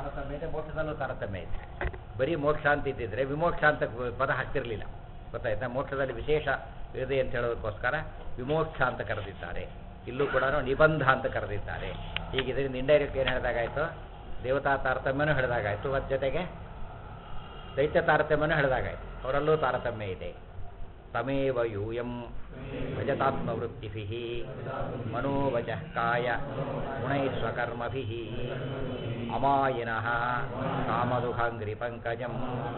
ತಾರತಮ್ಯ ಇದೆ ಮೋಕ್ಷದಲ್ಲೂ ತಾರತಮ್ಯ ಇದೆ ಬರೀ ಮೋಕ್ಷ ಅಂತ ಇದ್ದಿದ್ರೆ ವಿಮೋಕ್ಷ ಅಂತ ಪದ ಹಾಕ್ತಿರ್ಲಿಲ್ಲ ಗೊತ್ತಾಯ್ತಾ ಮೋಕ್ಷದಲ್ಲಿ ವಿಶೇಷ ಇದೆ ಅಂತ ಹೇಳೋದಕ್ಕೋಸ್ಕರ ವಿಮೋಕ್ಷ ಅಂತ ಕರೆದಿದ್ದಾರೆ ಇಲ್ಲೂ ಕೂಡ ನಿಬಂಧ ಅಂತ ಕರೆದಿದ್ದಾರೆ ಹೀಗಿದ್ರಿಂದ ಇಂಡೈರೆಕ್ಟ್ ಏನು ಹೇಳಿದಾಗಾಯ್ತು ದೇವತಾ ತಾರತಮ್ಯನೂ ಹೇಳಿದಾಗಾಯ್ತು ಅದ್ರ ಜೊತೆಗೆ ದೈತ್ಯ ತಾರತಮ್ಯನೂ ಹೇಳಿದಾಗಾಯ್ತು ಅವರಲ್ಲೂ ತಾರತಮ್ಯ ಇದೆ ತಮೇವ ಯೂಯಂ ಭಜತಾತ್ಮವೃತ್ತಿಭಿ ಮನೋವಚ ಕಾಯ ಗುಣೈಸ್ವಕರ್ಮಭಿ ಅಮಾಯಿನಃ ಕಾಮದುಖಾಂಗ್ರಿ ಪಂಕಜಂ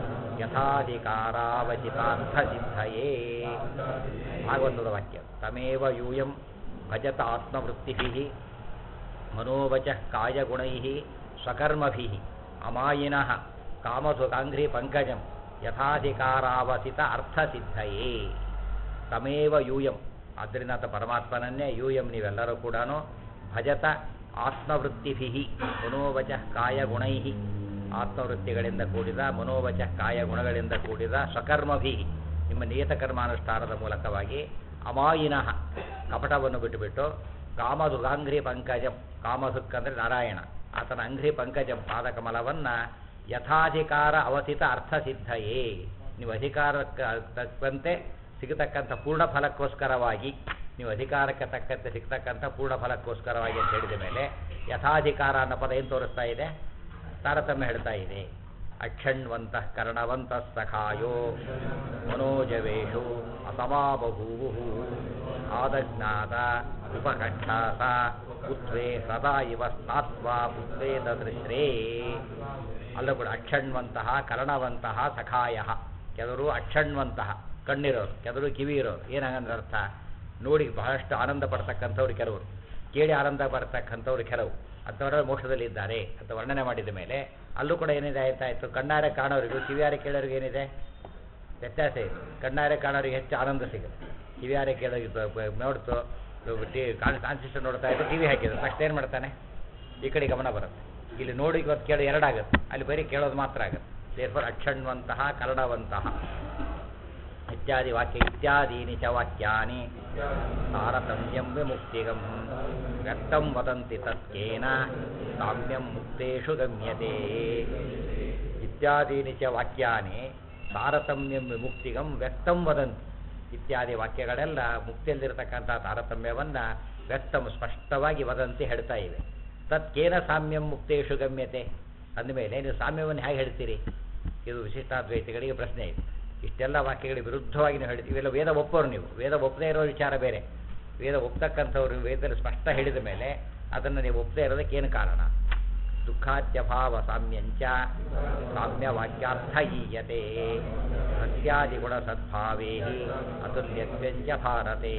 ಯಥಾಧಿಕಾರಾವಚಿತಾರ್ಥಸಿದ್ಧಯೇ ಭಾಗವತದ ವಾಕ್ಯ ತಮೇವ ಯೂಯಂ ಭಜತ ಆತ್ಮವೃತ್ತಿಭಿ ಮನೋವಚ ಕಾಯಗುಣೈ ಸ್ವಕರ್ಮಭಿ ಅಮಾಯಿನಃ ಕಾಮಸುಖಾಂಘ್ರಿ ಪಂಕಜಂ ಯಥಾಧಿಕಾರಾವಸಿತ ಅರ್ಥಸಿದ್ಧಯೇ ತಮೇವ ಯೂಯಂ ಆದ್ದರಿಂದ ಆತ ಪರಮಾತ್ಮನನ್ನೇ ಯೂಯಂ ನೀವೆಲ್ಲರೂ ಕೂಡ ಭಜತ ಆತ್ಮವೃತ್ತಿಭಿ ಮನೋವಚ ಕಾಯಗುಣೈ ಆತ್ಮವೃತ್ತಿಗಳಿಂದ ಕೂಡಿದ ಮನೋವಚ ಕಾಯ ಗುಣಗಳಿಂದ ಕೂಡಿದ ಸ್ವಕರ್ಮಭಿ ನಿಮ್ಮ ನಿಯತ ಕರ್ಮಾನುಷ್ಠಾನದ ಮೂಲಕವಾಗಿ ಅಮಾಯಿನಃ ಕಪಟವನ್ನು ಬಿಟ್ಟುಬಿಟ್ಟು ಕಾಮದುಗಾಂಘ್ರಿ ಪಂಕಜಂ ಕಾಮದುಕ್ ಅಂದರೆ ನಾರಾಯಣ ಆತನ ಅಂಘ್ರಿ ಪಂಕಜಂ ಪಾದಕಮಲವನ್ನು ಯಥಾಧಿಕಾರ ಅವಸಿತ ಅರ್ಥಸಿದ್ಧಯೇ ನೀವು ಅಧಿಕಾರಕ್ಕೆ ತಕ್ಕಂತೆ ಸಿಗತಕ್ಕಂಥ ಪೂರ್ಣ ಫಲಕ್ಕೋಸ್ಕರವಾಗಿ ನೀವು ಅಧಿಕಾರಕ್ಕೆ ತಕ್ಕಂತೆ ಸಿಗ್ತಕ್ಕಂಥ ಪೂರ್ಣ ಫಲಕ್ಕೋಸ್ಕರವಾಗಿ ಅಂತ ಹೇಳಿದ ಮೇಲೆ ಯಥಾಧಿಕಾರ ಅನ್ನೋ ಪದ ಏನು ತೋರಿಸ್ತಾ ಇದೆ ತಾರತಮ್ಯ ಹೇಳ್ತಾ ಇದೆ ಅಕ್ಷಣ್ವಂತಃ ಕರ್ಣವಂತಃ ಸಖಾಯೋ ಮನೋಜವೇಷು ಅಸಮಾಬಭೂವು ಆದಜ್ಞಾತ ಉಪಕಕ್ಷಾಸ ಪುತ್ವೇ ಸದಾ ಇವ ಸ್ನಾತ್ವ ಪುತ್ವೇ ದೃಶ್ರೇ ಅಲ್ಲೂ ಕೂಡ ಅಕ್ಷಣ್ವಂತಹ ಕರ್ಣವಂತಹ ಸಖಾಯ ಕೆಲವರು ಅಕ್ಷಣ್ವಂತಹ ಕಣ್ಣಿರೋರು ಕೆಲವರು ಕಿವಿ ಇರೋರು ಏನಂದ್ರೆ ಅರ್ಥ ನೋಡಿ ಬಹಳಷ್ಟು ಆನಂದ ಪಡ್ತಕ್ಕಂಥವ್ರು ಕೆಲವರು ಕೇಳಿ ಆನಂದ ಪಡ್ತಕ್ಕಂಥವ್ರು ಕೆಲವು ಅಂಥವರ ಮೋಕ್ಷದಲ್ಲಿದ್ದಾರೆ ಅಂತ ವರ್ಣನೆ ಮಾಡಿದ ಮೇಲೆ ಅಲ್ಲೂ ಕೂಡ ಏನಿದೆ ಆಯ್ತಾಯ್ತು ಕಣ್ಣಾರೆ ಕಾಣೋರಿಗೂ ಕಿವಿಯಾರೆ ಕೇಳೋರಿಗೆ ಏನಿದೆ ವ್ಯತ್ಯಾಸ ಇದೆ ಕಣ್ಣಾರೆ ಕಾಣೋರಿಗೆ ಹೆಚ್ಚು ಆನಂದ ಸಿಗುತ್ತೆ ಕಿವಿಯಾರೆ ಕೇಳೋರಿಗೆ ನೋಡ್ತು ಟಿ ಕಾನ್ ಕಾನ್ಸಿಸ್ಟರ್ ನೋಡ್ತಾ ಇದ್ದು ಟಿ ವಿ ಹಾಕಿದ್ರು ತಕ್ಷಣ ಏನು ಮಾಡ್ತಾನೆ ಈ ಕಡೆ ಗಮನ ಬರುತ್ತೆ ಇಲ್ಲಿ ನೋಡಿ ಇವತ್ತು ಕೇಳೋ ಎರಡಾಗುತ್ತೆ ಅಲ್ಲಿ ಬರೀ ಕೇಳೋದು ಮಾತ್ರ ಆಗುತ್ತೆ ದೇರ್ಫೋರ್ ಅಕ್ಷಣ್ವಂತಹ ಕನ್ನಡವಂತಹ ಇತ್ಯಾದಿ ವಾಕ್ಯ ಇತ್ಯಾದೀನಿ ಚ ವಾಕ್ಯಾನಿ ತಾರತಮ್ಯಂ ವಿಮುಕ್ತಿಗಂ ವ್ಯಕ್ತಂ ವದಂತಿ ತತ್ಕೇನ ಸಾಮ್ಯಂ ಮುಕ್ತೇಷು ಗಮ್ಯತೆ ಇತ್ಯಾದೀನಿ ಚ ವಾಕ್ಯಾನಿ ತಾರತಮ್ಯಂ ವಿಮುಕ್ತಿಗಂ ವ್ಯಕ್ತಂ ವದಂತಿ ಇತ್ಯಾದಿ ವಾಕ್ಯಗಳೆಲ್ಲ ಮುಕ್ತಿಯಲ್ಲಿರತಕ್ಕಂಥ ತಾರತಮ್ಯವನ್ನು ವ್ಯಕ್ತಂ ಸ್ಪಷ್ಟವಾಗಿ ವದಂತಿ ಹೇಳ್ತಾ ಇವೆ ತತ್ಕೇನ ಸಾಮ್ಯಂ ಮುಕ್ತೇಶು ಗಮ್ಯತೆ ಅಂದಮೇಲೆ ನೀವು ಸಾಮ್ಯವನ್ನು ಹೇಗೆ ಹೇಳ್ತೀರಿ ಇದು ವಿಶಿಷ್ಟಾದ್ವೈತಿಗಳಿಗೆ ಪ್ರಶ್ನೆ ಇದೆ ಇಷ್ಟೆಲ್ಲ ವಾಕ್ಯಗಳಿಗೆ ವಿರುದ್ಧವಾಗಿ ನೀವು ಹೇಳ್ತೀವಿ ಇವೆಲ್ಲ ವೇದ ಒಪ್ಪೋರು ನೀವು ವೇದ ಒಪ್ಪದೇ ಇರೋ ವಿಚಾರ ಬೇರೆ ವೇದ ಒಪ್ತಕ್ಕಂಥವ್ರು ವೇದದಲ್ಲಿ ಸ್ಪಷ್ಟ ಹೇಳಿದ ಮೇಲೆ ಅದನ್ನು ನೀವು ಒಪ್ಪದೇ ಇರೋದಕ್ಕೆ ಏನು ಕಾರಣ ದುಃಖಾದ್ಯಭಾವ ಸಾಮ್ಯಂಚ ಸಾಮ್ಯವಾಕ್ಯಾರ್ಥ ಈಯತೆ ಸತ್ಯಾದಿಗುಣ ಸದ್ಭಾವೇ ಅತುಲ್ಯತ್ವಂಚ ಭಾರತೆ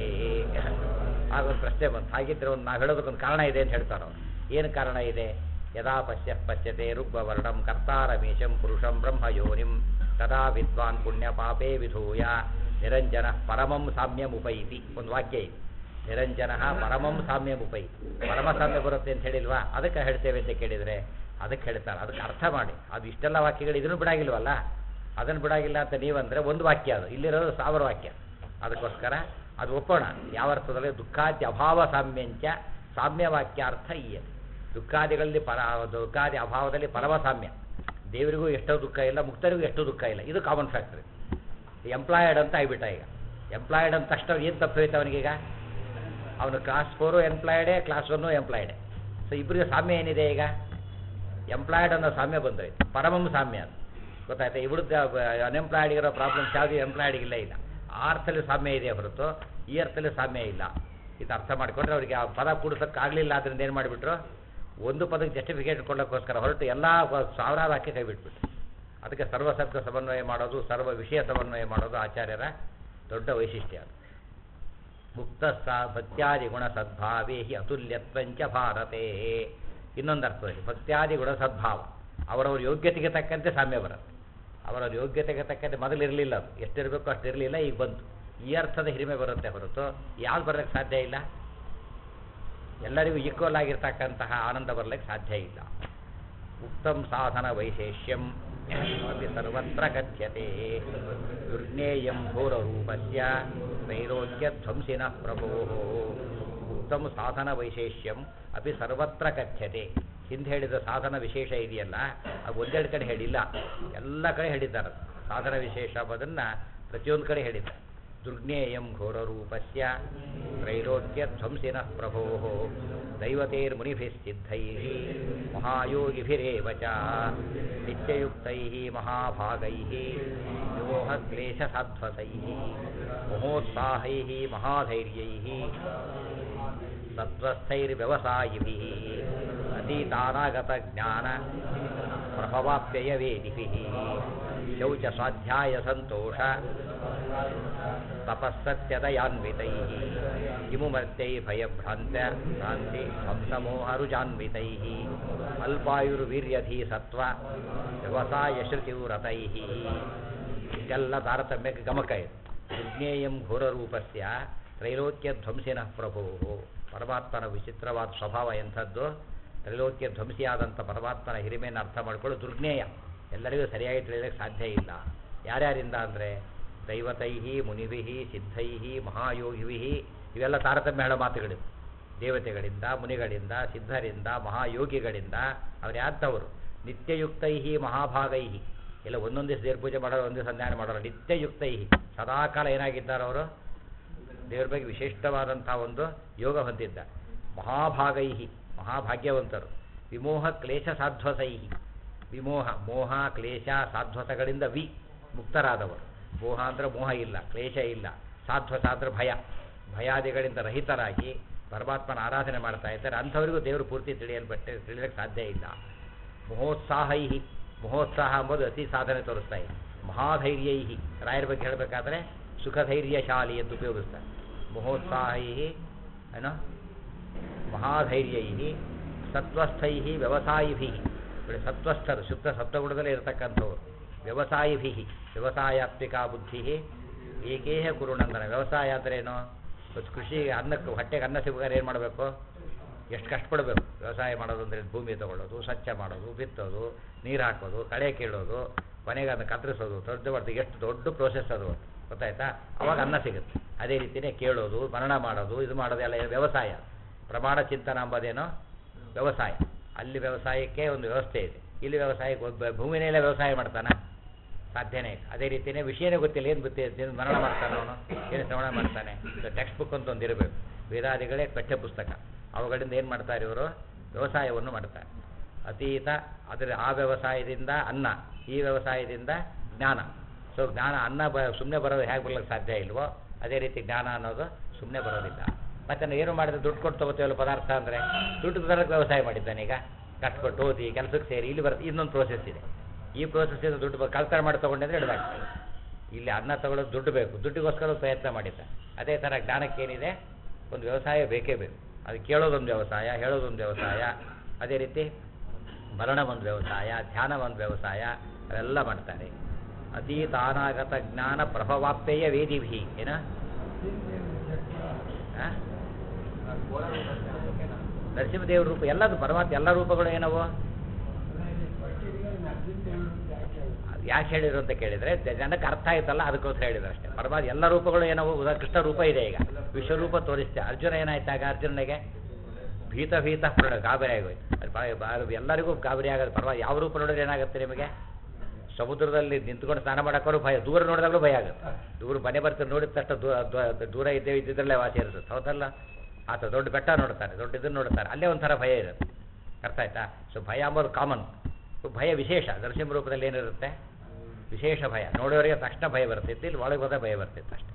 ಆಗೊಂದು ಪ್ರಶ್ನೆ ಬಂತು ಹಾಗಿದ್ರೆ ಒಂದು ನಾವು ಹೇಳೋದಕ್ಕೊಂದು ಕಾರಣ ಇದೆ ಅಂತ ಹೇಳ್ತಾರೆ ಅವ್ರು ಏನು ಕಾರಣ ಇದೆ ಯದಾ ಪಶ್ಯ ಪಶ್ಯತೆ ರುಗ್ವರ್ಣಂ ಕರ್ತಾರಮೇಶಂ ಪುರುಷಂ ಬ್ರಹ್ಮಯೋನಿಂ ತದಾ ವಿದ್ವಾನ್ ಪುಣ್ಯ ಪಾಪೇ ವಿಧೂಯ ನಿರಂಜನ ಪರಮಂ ಸಾಮ್ಯಮುಪೈತಿ ಒಂದು ವಾಕ್ಯ ಇದೆ ನಿರಂಜನ ಪರಮಂ ಸಾಮ್ಯಮುಪೈತಿ ಪರಮ ಸಾಮ್ಯ ಬರುತ್ತೆ ಅಂತ ಹೇಳಿಲ್ವಾ ಅದಕ್ಕೆ ಹೇಳ್ತೇವೆ ಅಂತ ಕೇಳಿದರೆ ಅದಕ್ಕೆ ಹೇಳ್ತಾರೆ ಅದಕ್ಕೆ ಅರ್ಥ ಮಾಡಿ ಅದು ಇಷ್ಟೆಲ್ಲ ವಾಕ್ಯಗಳು ಇದನ್ನು ಬಿಡಾಗಿಲ್ವಲ್ಲ ಅದನ್ನು ಬಿಡಾಗಿಲ್ಲ ಅಂತ ನೀವಂದರೆ ಒಂದು ವಾಕ್ಯ ಅದು ಇಲ್ಲಿರೋದು ಸಾವಿರ ವಾಕ್ಯ ಅದಕ್ಕೋಸ್ಕರ ಅದು ಒಪ್ಪೋಣ ಯಾವ ಅರ್ಥದಲ್ಲಿ ದುಃಖಾದ್ಯ ಅಭಾವ ಸಾಮ್ಯಂಚ ಸಾಮ್ಯವಾಕ್ಯಾರ್ಥ ಈಯತೆ ದುಃಖಾದಿಗಳಲ್ಲಿ ಪರ ದುಃಖಾದಿ ಅಭಾವದಲ್ಲಿ ಪರಮ ಸಾಮ್ಯ ದೇವರಿಗೂ ಎಷ್ಟೋ ದುಃಖ ಇಲ್ಲ ಮುಕ್ತರಿಗೂ ಎಷ್ಟೋ ದುಃಖ ಇಲ್ಲ ಇದು ಕಾಮನ್ ಫ್ಯಾಕ್ಟ್ರಿ ಎಂಪ್ಲಾಯ್ಡ್ ಅಂತ ಆಗಿಬಿಟ್ಟ ಈಗ ಎಂಪ್ಲಾಯ್ಡ್ ಅಂತ ತಕ್ಷಣ ಏನು ತಪ್ಪೋಯ್ತು ಅವನಿಗೀಗ ಅವನು class four employed class one employed so ಇಬ್ಬರಿಗೆ ಸಾಮ್ಯ ಏನಿದೆ ಈಗ ಎಂಪ್ಲಾಯ್ಡ್ ಅನ್ನೋ ಸಾಮ್ಯ ಬಂದೋಯ್ತು ಪರಮಂ ಸಾಮ್ಯ ಅದು ಗೊತ್ತಾಯ್ತಾ ಇವ್ರದ್ದು ಅನ್ಎಂಪ್ಲಾಯ್ಡ್ ಇರೋ ಪ್ರಾಬ್ಲಮ್ಸ್ ಯಾವುದು ಎಂಪ್ಲಾಯ್ಡಿಗಿಲ್ಲ ಇಲ್ಲ ಆ ಅರ್ಥದಲ್ಲಿ ಸಾಮ್ಯ ಇದೆ ಹೊರತು ಈ ಅರ್ಥದಲ್ಲಿ ಸಾಮ್ಯ ಇಲ್ಲ ಇದು ಅರ್ಥ ಮಾಡಿಕೊಂಡ್ರೆ ಅವರಿಗೆ ಆ ಪದ ಕೂಡಿಸೋಕ್ಕಾಗಲಿಲ್ಲ ಅದರಿಂದ ಏನು ಮಾಡಿಬಿಟ್ರು ಒಂದು ಪದಕ್ಕೆ ಜಸ್ಟಿಫಿಕೇಟ್ ಕೊಡೋಕ್ಕೋಸ್ಕರ ಹೊರಟು ಎಲ್ಲ ಸಾವಿರಾರು ವಾಕ್ಯ ಕೈ ಬಿಟ್ಬಿಟ್ರು ಅದಕ್ಕೆ ಸರ್ವಸರ್ಗ ಸಮನ್ವಯ ಮಾಡೋದು ಸರ್ವ ವಿಷಯ ಸಮನ್ವಯ ಮಾಡೋದು ಆಚಾರ್ಯರ ದೊಡ್ಡ ವೈಶಿಷ್ಟ್ಯ ಅದು ಮುಕ್ತ ಸಾ ಭಕ್ತ್ಯಾದಿ ಗುಣ ಸದ್ಭಾವೇ ಹಿ ಅತುಲ್ಯತ್ವಂಚ ಭಾರತೆ ಇನ್ನೊಂದು ಅರ್ಥದಲ್ಲಿ ಭಕ್ತ್ಯಾದಿ ಗುಣ ಸದ್ಭಾವ ಅವರವ್ರ ಯೋಗ್ಯತೆಗೆ ತಕ್ಕಂತೆ ಸಾಮ್ಯ ಬರುತ್ತೆ ಅವರವ್ರ ಯೋಗ್ಯತೆಗೆ ತಕ್ಕಂತೆ ಮೊದಲು ಇರಲಿಲ್ಲ ಅದು ಎಷ್ಟಿರಬೇಕು ಅಷ್ಟು ಇರಲಿಲ್ಲ ಈಗ ಬಂತು ಈ ಅರ್ಥದ ಹಿರಿಮೆ ಬರುತ್ತೆ ಹೊರತು ಯಾವ್ದು ಬರೋಕ್ಕೆ ಸಾಧ್ಯ ಇಲ್ಲ ಎಲ್ಲರಿಗೂ ಈಕ್ವಲ್ ಆಗಿರ್ತಕ್ಕಂತಹ ಆನಂದ ಬರಲಿಕ್ಕೆ ಸಾಧ್ಯ ಇಲ್ಲ ಉಕ್ತಂ ಸಾಧನ ವೈಶೇಷ್ಯಂ ಅಪಿ ಸರ್ವತ್ರ ಕಥ್ಯತೆ ದುರ್ಜ್ಞೇಯಂ ಘೋರರೂಪಸ್ಯ ನೈರೋಗ್ಯಧ್ವಂಸಿನ ಪ್ರಭೋ ಉಕ್ತಂ ಸಾಧನ ವೈಶೇಷ್ಯಂ ಅಪಿ ಸರ್ವತ್ರ ಕಥ್ಯತೆ ಹಿಂದೆ ಹೇಳಿದ ಸಾಧನ ವಿಶೇಷ ಇದೆಯಲ್ಲ ಅದು ಒಂದೆರಡು ಕಡೆ ಹೇಳಿಲ್ಲ ಎಲ್ಲ ಕಡೆ ಹೇಳಿದ್ದಾರೆ ಸಾಧನ ವಿಶೇಷ ಅದನ್ನು ಪ್ರತಿಯೊಂದು ಕಡೆ ಹೇಳಿದ್ದಾರೆ ದುರ್ಜ್ಞೇಯಂ ಘೋರರೂಪಸ್ಯ ತ್ರೈಲೋಕ್ಯ ಧ್ವಂಸಿನ ಪ್ರಭೋ ದೈವತೇರ್ಮುನಿಭಿಸ್ಸಿದ್ಧೈ ಮಹಾಯೋಗಿಭಿರೇವ ಚ ನಿತ್ಯಯುಕ್ತೈ ಮಹಾಭಾಗೈ ವಿಮೋಹಕ್ಲೇಶಸಾಧ್ವಸೈ ಮಹೋತ್ಸಾಹೈ ಮಹಾಧೈರ್ಯೈ ಸತ್ವಸ್ಥೈರ್ವ್ಯವಸಾಯಿಭಿः ಅತೀತಾನಾಗತಜ್ಞಾನ ಪ್ರಭವಾಪ್ಯಯವೇದಿಭಿः ಶೌಚ ಸ್ವಾಧ್ಯಾಯ ಸಂತೋಷ ತಪಸ್ಸತ್ಯದಯಾನ್ವಿತೈः ಕಿಮುಮರ್ತ್ಯೈ ಭಯಭ್ರಾಂತ್ಯ ಭ್ರಾಂತಿ ಹಂಸಮೋಹರುಜಾನ್ವಿತೈः ಅಲ್ಪಾಯುರ್ವೀರ್ಯಧೀ ಸತ್ವ ವ್ಯವಸಾಯ ಶ್ರುತಿವ್ರತೈः ಇದೆಲ್ಲ ತಾರತಮ್ಯಕ್ಕೆ ಗಮಕ ಇದೆ ವಿಜ್ಞೇಯಂ ಘೋರರೂಪಸ್ಯ ತ್ರೈಲೋಕ್ಯ ಧ್ವಂಸಿನ ಪ್ರಭೋ ಪರಮಾತ್ಮನ ವಿಚಿತ್ರವಾದ ಸ್ವಭಾವ ಎಂಥದ್ದು ತ್ರೈಲೋಕ್ಯ ಧ್ವಂಸಿಯಾದಂಥ ಪರಮಾತ್ಮನ ಹಿರಿಮೆಯನ್ನು ಅರ್ಥ ಮಾಡಿಕೊಳ್ಳು ದುರ್ಜ್ಞೇಯ ಎಲ್ಲರಿಗೂ ಸರಿಯಾಗಿ ತಿಳಿಯೋದಕ್ಕೆ ಸಾಧ್ಯ ಇಲ್ಲ ಯಾರ್ಯಾರಿಂದ ಅಂದರೆ ದೈವತೈ ಮುನಿಭಿ ಸಿದ್ಧೈ ಮಹಾಯೋಗಿಭಿ ಇವೆಲ್ಲ ತಾರತಮ್ಯ ಹೇಳೋ ಮಾತುಗಳಿವೆ ದೇವತೆಗಳಿಂದ ಮುನಿಗಳಿಂದ ಸಿದ್ಧರಿಂದ ಮಹಾಯೋಗಿಗಳಿಂದ ಅವ್ರು ಯಾರ್ತವರು ನಿತ್ಯಯುಕ್ತೈ ಮಹಾಭಾಗೈ ಇಲ್ಲ ಒಂದೊಂದು ದಿವಸ ದೇವ್ರ ಪೂಜೆ ಮಾಡೋರು ಒಂದು ಸಂಧಾನ ಮಾಡೋರು ನಿತ್ಯಯುಕ್ತೈ ಸದಾಕಾಲ ಏನಾಗಿದ್ದಾರೆ ಅವರು ದೇವ್ರ ಬಗ್ಗೆ ವಿಶಿಷ್ಟವಾದಂಥ ಒಂದು ಯೋಗ ಹೊಂದಿದ್ದ ಮಹಾಭಾಗೈ ಮಹಾಭಾಗ್ಯವಂತರು ವಿಮೋಹ ಕ್ಲೇಶ ಸಾಧ್ವಸೈ ವಿಮೋಹ ಮೋಹ ಕ್ಲೇಶ ಸಾಧ್ವಸಗಳಿಂದ ವಿ ಮುಕ್ತರಾದವರು ಮೋಹ ಅಂದರೆ ಮೋಹ ಇಲ್ಲ ಕ್ಲೇಶ ಇಲ್ಲ ಸಾಧ್ವಸ ಅಂದರೆ ಭಯ ಭಯಾದಿಗಳಿಂದ ರಹಿತರಾಗಿ ಪರಮಾತ್ಮನ ಆರಾಧನೆ ಮಾಡ್ತಾ ಇದ್ದಾರೆ ಅಂಥವರಿಗೂ ದೇವರು ಪೂರ್ತಿ ತಿಳಿಯಲ್ಪಟ್ಟೆ ತಿಳಿಯೋಕ್ಕೆ ಸಾಧ್ಯ ಇಲ್ಲ ಮಹೋತ್ಸಾಹೈ ಮಹೋತ್ಸಾಹ ಎಂಬುದು ಅತಿ ಸಾಧನೆ ತೋರಿಸ್ತಾ ಇದೆ ಮಹಾಧೈರ್ಯೈ ರಾಯರ ಬಗ್ಗೆ ಹೇಳಬೇಕಾದ್ರೆ ಸುಖಧೈರ್ಯಶಾಲಿ ಎಂದು ಉಪಯೋಗಿಸ್ತಾರೆ ಮಹೋತ್ಸಾಹೈ ಏನೋ ಮಹಾಧೈರ್ಯೈ ಸತ್ವಸ್ಥೈ ವ್ಯವಸಾಯಿಭಿ ನೋಡಿ ಸತ್ವಸ್ಥರು ಶುದ್ಧ ಸತ್ವಗುಣದಲ್ಲೇ ಇರತಕ್ಕಂಥವ್ರು ವ್ಯವಸಾಯಿಭಿ ವ್ಯವಸಾಯಾತ್ಮಿಕ ಬುದ್ಧಿ ಏಕೇಹ ಕುರುನಂದನ ವ್ಯವಸಾಯ ಅಂದ್ರೇನು ಇವತ್ತು ಕೃಷಿ ಅನ್ನಕ್ಕೆ ಹೊಟ್ಟೆಗೆ ಅನ್ನ ಸಿಗಬೇಕಾದ್ರೆ ಏನು ಮಾಡಬೇಕು ಎಷ್ಟು ಕಷ್ಟಪಡಬೇಕು ವ್ಯವಸಾಯ ಮಾಡೋದು ಅಂದರೆ ಭೂಮಿ ತಗೊಳ್ಳೋದು ಸ್ವಚ್ಛ ಮಾಡೋದು ಬಿತ್ತೋದು ನೀರು ಹಾಕೋದು ಕಳೆ ಕೀಳೋದು ಕೊನೆಗೆ ಅದನ್ನು ಕತ್ತರಿಸೋದು ದೊಡ್ಡ ದೊಡ್ಡ ಎಷ್ಟು ದೊಡ್ಡ ಪ್ರೋಸೆಸ್ ಅದು ಗೊತ್ತಾಯ್ತಾ ಅವಾಗ ಅನ್ನ ಸಿಗುತ್ತೆ ಅದೇ ರೀತಿಯೇ ಕೇಳೋದು ಮರಣ ಮಾಡೋದು ಇದು ಮಾಡೋದೆಲ್ಲ ಏನು ವ್ಯವಸಾಯ ಪ್ರಮಾಣ ಚಿಂತನ ಎಂಬುದೇನೋ ವ್ಯವಸಾಯ ಅಲ್ಲಿ ವ್ಯವಸಾಯಕ್ಕೆ ಒಂದು ವ್ಯವಸ್ಥೆ ಇದೆ ಇಲ್ಲಿ ವ್ಯವಸಾಯಕ್ಕೆ ಒಬ್ಬ ಭೂಮಿನೆಲ್ಲ ವ್ಯವಸಾಯ ಮಾಡ್ತಾನೆ ಸಾಧ್ಯನೇ ಇಲ್ಲ ಅದೇ ರೀತಿಯೇ ವಿಷಯನೇ ಗೊತ್ತಿಲ್ಲ ಏನು ಗೊತ್ತಿದೆ ಏನು ಮರಣ ಮಾಡ್ತಾನೆ ಅವನು ಏನು ಶ್ರವಣ ಮಾಡ್ತಾನೆ ಟೆಕ್ಸ್ಟ್ ಬುಕ್ ಅಂತ ಒಂದು ಇರಬೇಕು ವೇದಾದಿಗಳೇ ಪಠ್ಯ ಪುಸ್ತಕ ಅವುಗಳಿಂದ ಏನು ಮಾಡ್ತಾರೆ ಇವರು ವ್ಯವಸಾಯವನ್ನು ಮಾಡ್ತಾರೆ ಅತೀತ ಅದರ ಆ ವ್ಯವಸಾಯದಿಂದ ಅನ್ನ ಈ ವ್ಯವಸಾಯದಿಂದ ಜ್ಞಾನ ಸೊ ಜ್ಞಾನ ಅನ್ನ ಬ ಸುಮ್ಮನೆ ಬರೋದು ಹೇಗೆ ಬರ್ಲಿಕ್ಕೆ ಸಾಧ್ಯ ಇಲ್ವೋ ಅದೇ ರೀತಿ ಜ್ಞಾನ ಅನ್ನೋದು ಸುಮ್ಮನೆ ಬರೋದಿಲ್ಲ ಮತ್ತು ನಾವು ಏನು ಮಾಡಿದ್ರೆ ದುಡ್ಡು ಕೊಟ್ಟು ತಗೋತೀವಲ್ಲ ಪದಾರ್ಥ ಅಂದರೆ ದುಡ್ಡು ತರಕ್ಕೆ ವ್ಯವಸಾಯ ಮಾಡಿದ್ದಾನೆ ಈಗ ಕಷ್ಟಪಟ್ಟು ಓದಿ ಕೆಲಸಕ್ಕೆ ಸೇರಿ ಇಲ್ಲಿ ಬರುತ್ತೆ ಇನ್ನೊಂದು ಪ್ರೋಸೆಸ್ ಇದೆ ಈ ಪ್ರೋಸೆಸ್ಸಿಂದ ದುಡ್ಡು ಬ- ಕಳ್ತನ ಮಾಡಿ ತೊಗೊಂಡಿದ್ರೆ ಹಿಡಿದಾಗ್ತದೆ ಇಲ್ಲಿ ಅನ್ನ ತಗೊಳ್ಳೋದು ದುಡ್ಡು ಬೇಕು ದುಡ್ಡಿಗೋಸ್ಕರ ಒಂದು ಪ್ರಯತ್ನ ಮಾಡಿದ್ದ ಅದೇ ಥರ ಜ್ಞಾನಕ್ಕೇನಿದೆ ಒಂದು ವ್ಯವಸಾಯ ಬೇಕೇ ಬೇಕು ಅದು ಕೇಳೋದೊಂದು ವ್ಯವಸಾಯ ಹೇಳೋದೊಂದು ವ್ಯವಸಾಯ ಅದೇ ರೀತಿ ಮರಣ ಒಂದು ವ್ಯವಸಾಯ ಧ್ಯಾನ ಒಂದು ವ್ಯವಸಾಯ ಅವೆಲ್ಲ ಮಾಡ್ತಾರೆ ಅತೀತಾನಾಗತ ಜ್ಞಾನ ಪ್ರಭವಾಪ್ಯಯ ವೇದಿಭಿ ಏನ ಆ? ನರಸಿಂಹದೇವ್ರ ರೂಪ ಎಲ್ಲದು ಪರಮಾತ್ಮ ಎಲ್ಲ ರೂಪಗಳು ಏನವು ಯಾಕೆ ಹೇಳಿದ್ರು ಅಂತ ಕೇಳಿದ್ರೆ ಜ- ಜನಕ್ಕೆ ಅರ್ಥ ಆಯ್ತಲ್ಲ ಅದಕ್ಕೋಸ್ಕರ ಹೇಳಿದ್ರು ಅಷ್ಟೇ ಪರಮಾತ್ಮ ಎಲ್ಲ ರೂಪಗಳು ಏನವು ಉದಾ ಕೃಷ್ಣ ರೂಪ ಇದೆ ಈಗ ವಿಶ್ವರೂಪ ತೋರಿಸ್ತೆ ಅರ್ಜುನ ಏನಾಯ್ತಾಗ ಅರ್ಜುನನಿಗೆ ಭೀತ ಭೀತ ಪ್ರಣಯ ಗಾಬರಿ ಆಗೋಯ್ತು ಅದು ಬ- ಬ- ಎಲ್ಲರಿಗೂ ಗಾಬರಿ ಆಗೋದು ಪರವಾಗಿ ಯಾವ ರೂಪ ನೋಡಿದ್ರೆ ಏನಾಗುತ್ತೆ ನಿಮಗೆ ಸಮುದ್ರದಲ್ಲಿ ನಿಂತ್ಕೊಂಡು ಸ್ನಾನ ಮಾಡೋಕ್ಕೂ ಭಯ ದೂರ ನೋಡಿದಾಗಲೂ ಭಯ ಆಗುತ್ತೆ ದೂರ ಮನೆ ಬರ್ತಾರೆ ನೋಡಿದ ತಕ್ಷಣ ದೂರ ದೂ- ದೂರ ಇದ್ದೇವೆ ಇದ್ದಿದ್ರಲ್ಲೇ ವಾಸಿ ಇರ್ತದೆ ಹೌದಲ್ಲ ಆತ ದೊಡ್ಡ ಬೆಟ್ಟ ನೋಡ್ತಾರೆ ದೊಡ್ಡ ಇದನ್ನು ನೋಡ್ತಾರೆ ಅಲ್ಲೇ ಒಂಥರ ಭಯ ಇರುತ್ತೆ ಅರ್ಥ ಆಯ್ತಾ ಸೊ ಭಯ ಅಂಬೋದು ಕಾಮನ್ ಭಯ ವಿಶೇಷ ನರಸಿಂಹ ರೂಪದಲ್ಲಿ ಏನಿರುತ್ತೆ ವಿಶೇಷ ಭಯ ನೋಡೋರಿಗೆ ತಕ್ಷಣ ಭಯ ಬರ್ತಿತ್ತು ಇಲ್ಲಿ ಒಳಗೆ ಹೋದ ಭಯ ಬರ್ತಿತ್ತು ಅಷ್ಟೇ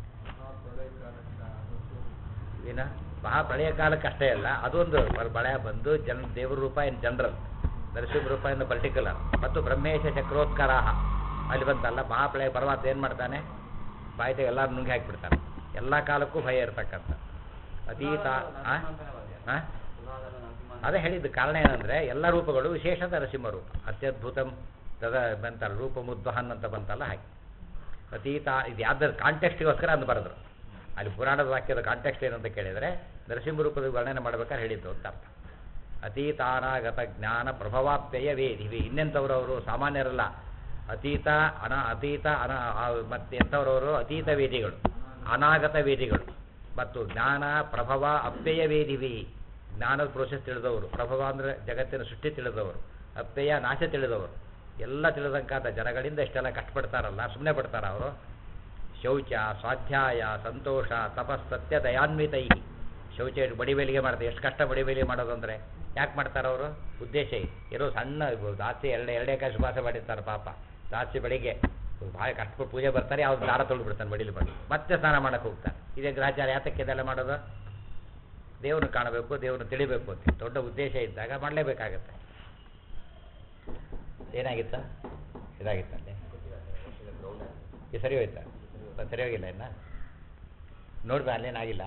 ಏನ ಮಹಾಪ್ರಳಯ ಕಾಲಕ್ಕೆ ಅಷ್ಟೇ ಅಲ್ಲ ಅದೊಂದು ಬ- ಪ್ರಳಯ ಬಂದು ಜನ ದೇವ್ರ ರೂಪ ಇನ್ ಜನರಲ್ ನರಸಿಂಹ ರೂಪ ಇನ್ ಪರ್ಟಿಕ್ಯುಲರ್ ಮತ್ತು ಬ್ರಹ್ಮೇಶ ಚಕ್ರೋತ್ಕರಾಹ ಅಲ್ಲಿ ಬಂತಲ್ಲ ಮಹಾಪ್ರಳಯ ಪರಮಾತ್ಮ ಏನು ಮಾಡ್ತಾನೆ ಬಾಯಿತೆ ಎಲ್ಲರೂ ನುಂಗಿ ಹಾಕಿಬಿಡ್ತಾನೆ ಎಲ್ಲ ಕಾಲಕ್ಕೂ ಭಯ ಇರತಕ್ಕಂಥ ಅತೀತ ಆ? ಆ? ಅದೇ ಹೇಳಿದ್ದು ಕಾರಣ ಏನಂದರೆ ಎಲ್ಲ ರೂಪಗಳು ವಿಶೇಷ ನರಸಿಂಹ ರೂಪ ಅತ್ಯದ್ಭುತಂ ತದ ಬಂತಲ್ಲ ರೂಪ ಮುದ್ವಹನ್ ಅಂತ ಬಂತಲ್ಲ ಹಾಗೆ ಅತೀತ ಇದು ಯಾವ್ದಾದ್ರು ಕಾಂಟೆಕ್ಸ್ಟಿಗೋಸ್ಕರ ಅಂದು ಬರೆದ್ರು ಅಲ್ಲಿ ಪುರಾಣದ ವಾಕ್ಯದ ಕಾಂಟೆಕ್ಸ್ಟ್ ಏನಂತ ಕೇಳಿದರೆ ನರಸಿಂಹ ರೂಪದ ವರ್ಣನೆ ಮಾಡ್ಬೇಕಾದ್ರೆ ಹೇಳಿದ್ದು ಅಂತ ಅರ್ಥ ಅತೀತಾನಾಗತ ಜ್ಞಾನ ಪ್ರಭವಾಪ್ಯಯ ವೇದಿವಿ ಇನ್ನೆಂಥವ್ರು ಅವರು ಸಾಮಾನ್ಯರಲ್ಲ ಅತೀತ ಅನ ಅತೀತ ಅನ ಆ- ಮತ್ತೆ ಎಂಥವ್ರವರು ಅತೀತ ವೇದಿಗಳು ಅನಾಗತ ವೇದಿಗಳು ಮತ್ತು ಜ್ಞಾನ ಪ್ರಭವ ಅಪ್ಯಯ ವೇದಿವಿ ಜ್ಞಾನದ ಪ್ರೋಸೆಸ್ ತಿಳಿದವರು ಪ್ರಭವ ಅಂದರೆ ಜಗತ್ತಿನ ಸೃಷ್ಟಿ ತಿಳಿದವರು ಅಪ್ಪೆಯ ನಾಶ ತಿಳಿದವರು ಎಲ್ಲ ತಿಳಿದಂಕಾದ ಜನಗಳಿಂದ ಇಷ್ಟೆಲ್ಲ ಕಷ್ಟಪಡ್ತಾರಲ್ಲ ಸುಮ್ಮನೆ ಪಡ್ತಾರ ಅವರು ಶೌಚ ಸ್ವಾಧ್ಯಾಯ ಸಂತೋಷ ತಪಸ್ಸತ್ಯ ದಯಾನ್ವಿತೈ ಶೌಚ ಇಟ್ಟು ಬಡಿಬೇಲಿಗೆ ಮಾಡ್ತಾರೆ ಎಷ್ಟು ಕಷ್ಟ ಬಡಿಬೇಲಿಗೆ ಮಾಡೋದು ಅಂದರೆ ಯಾಕೆ ಮಾಡ್ತಾರೆ ಅವರು ಉದ್ದೇಶ ಇದೆ. ಇರೋ ಸಣ್ಣ ಜಾಸ್ತಿ ಎರಡು ಎರಡೇ ಕಾಸು ಉಪವಾಸ ಮಾಡಿರ್ತಾರೆ ಪಾಪ ಜಾಸ್ತಿ ಬೆಳಿಗ್ಗೆ ಭಾಳ ಕಷ್ಟಪಟ್ಟು ಪೂಜೆ ಬರ್ತಾರೆ ಅವ್ರು ದಾರ ತೊಳೆದು ಬಿಡ್ತಾನೆ ಬಡಿಲಿ ಬಡಿ ಮತ್ತೆ ಸ್ನಾನ ಮಾಡಕ್ಕೆ ಹೋಗ್ತಾನೆ ಇದೇ ಗ್ರಹಚಾರ ಯಾತಕ್ಕೆ ಇದೆಲ್ಲ ಮಾಡೋದು ದೇವ್ರನ್ನ ಕಾಣಬೇಕು ದೇವ್ರನ್ನ ತಿಳಿಬೇಕು ಅಂತ ದೊಡ್ಡ ಉದ್ದೇಶ ಇದ್ದಾಗ ಮಾಡಲೇಬೇಕಾಗತ್ತೆ ಏನಾಗಿತ್ತ ಇದಾಗಿತ್ತಂತೆ ಇದು ಸರಿ ಹೋಯ್ತಾ ಅದು ಸರಿ ಹೋಗಿಲ್ಲ ಇನ್ನ ನೋಡ್ಬಾ ಅಲ್ಲೇನಾಗಿಲ್ಲ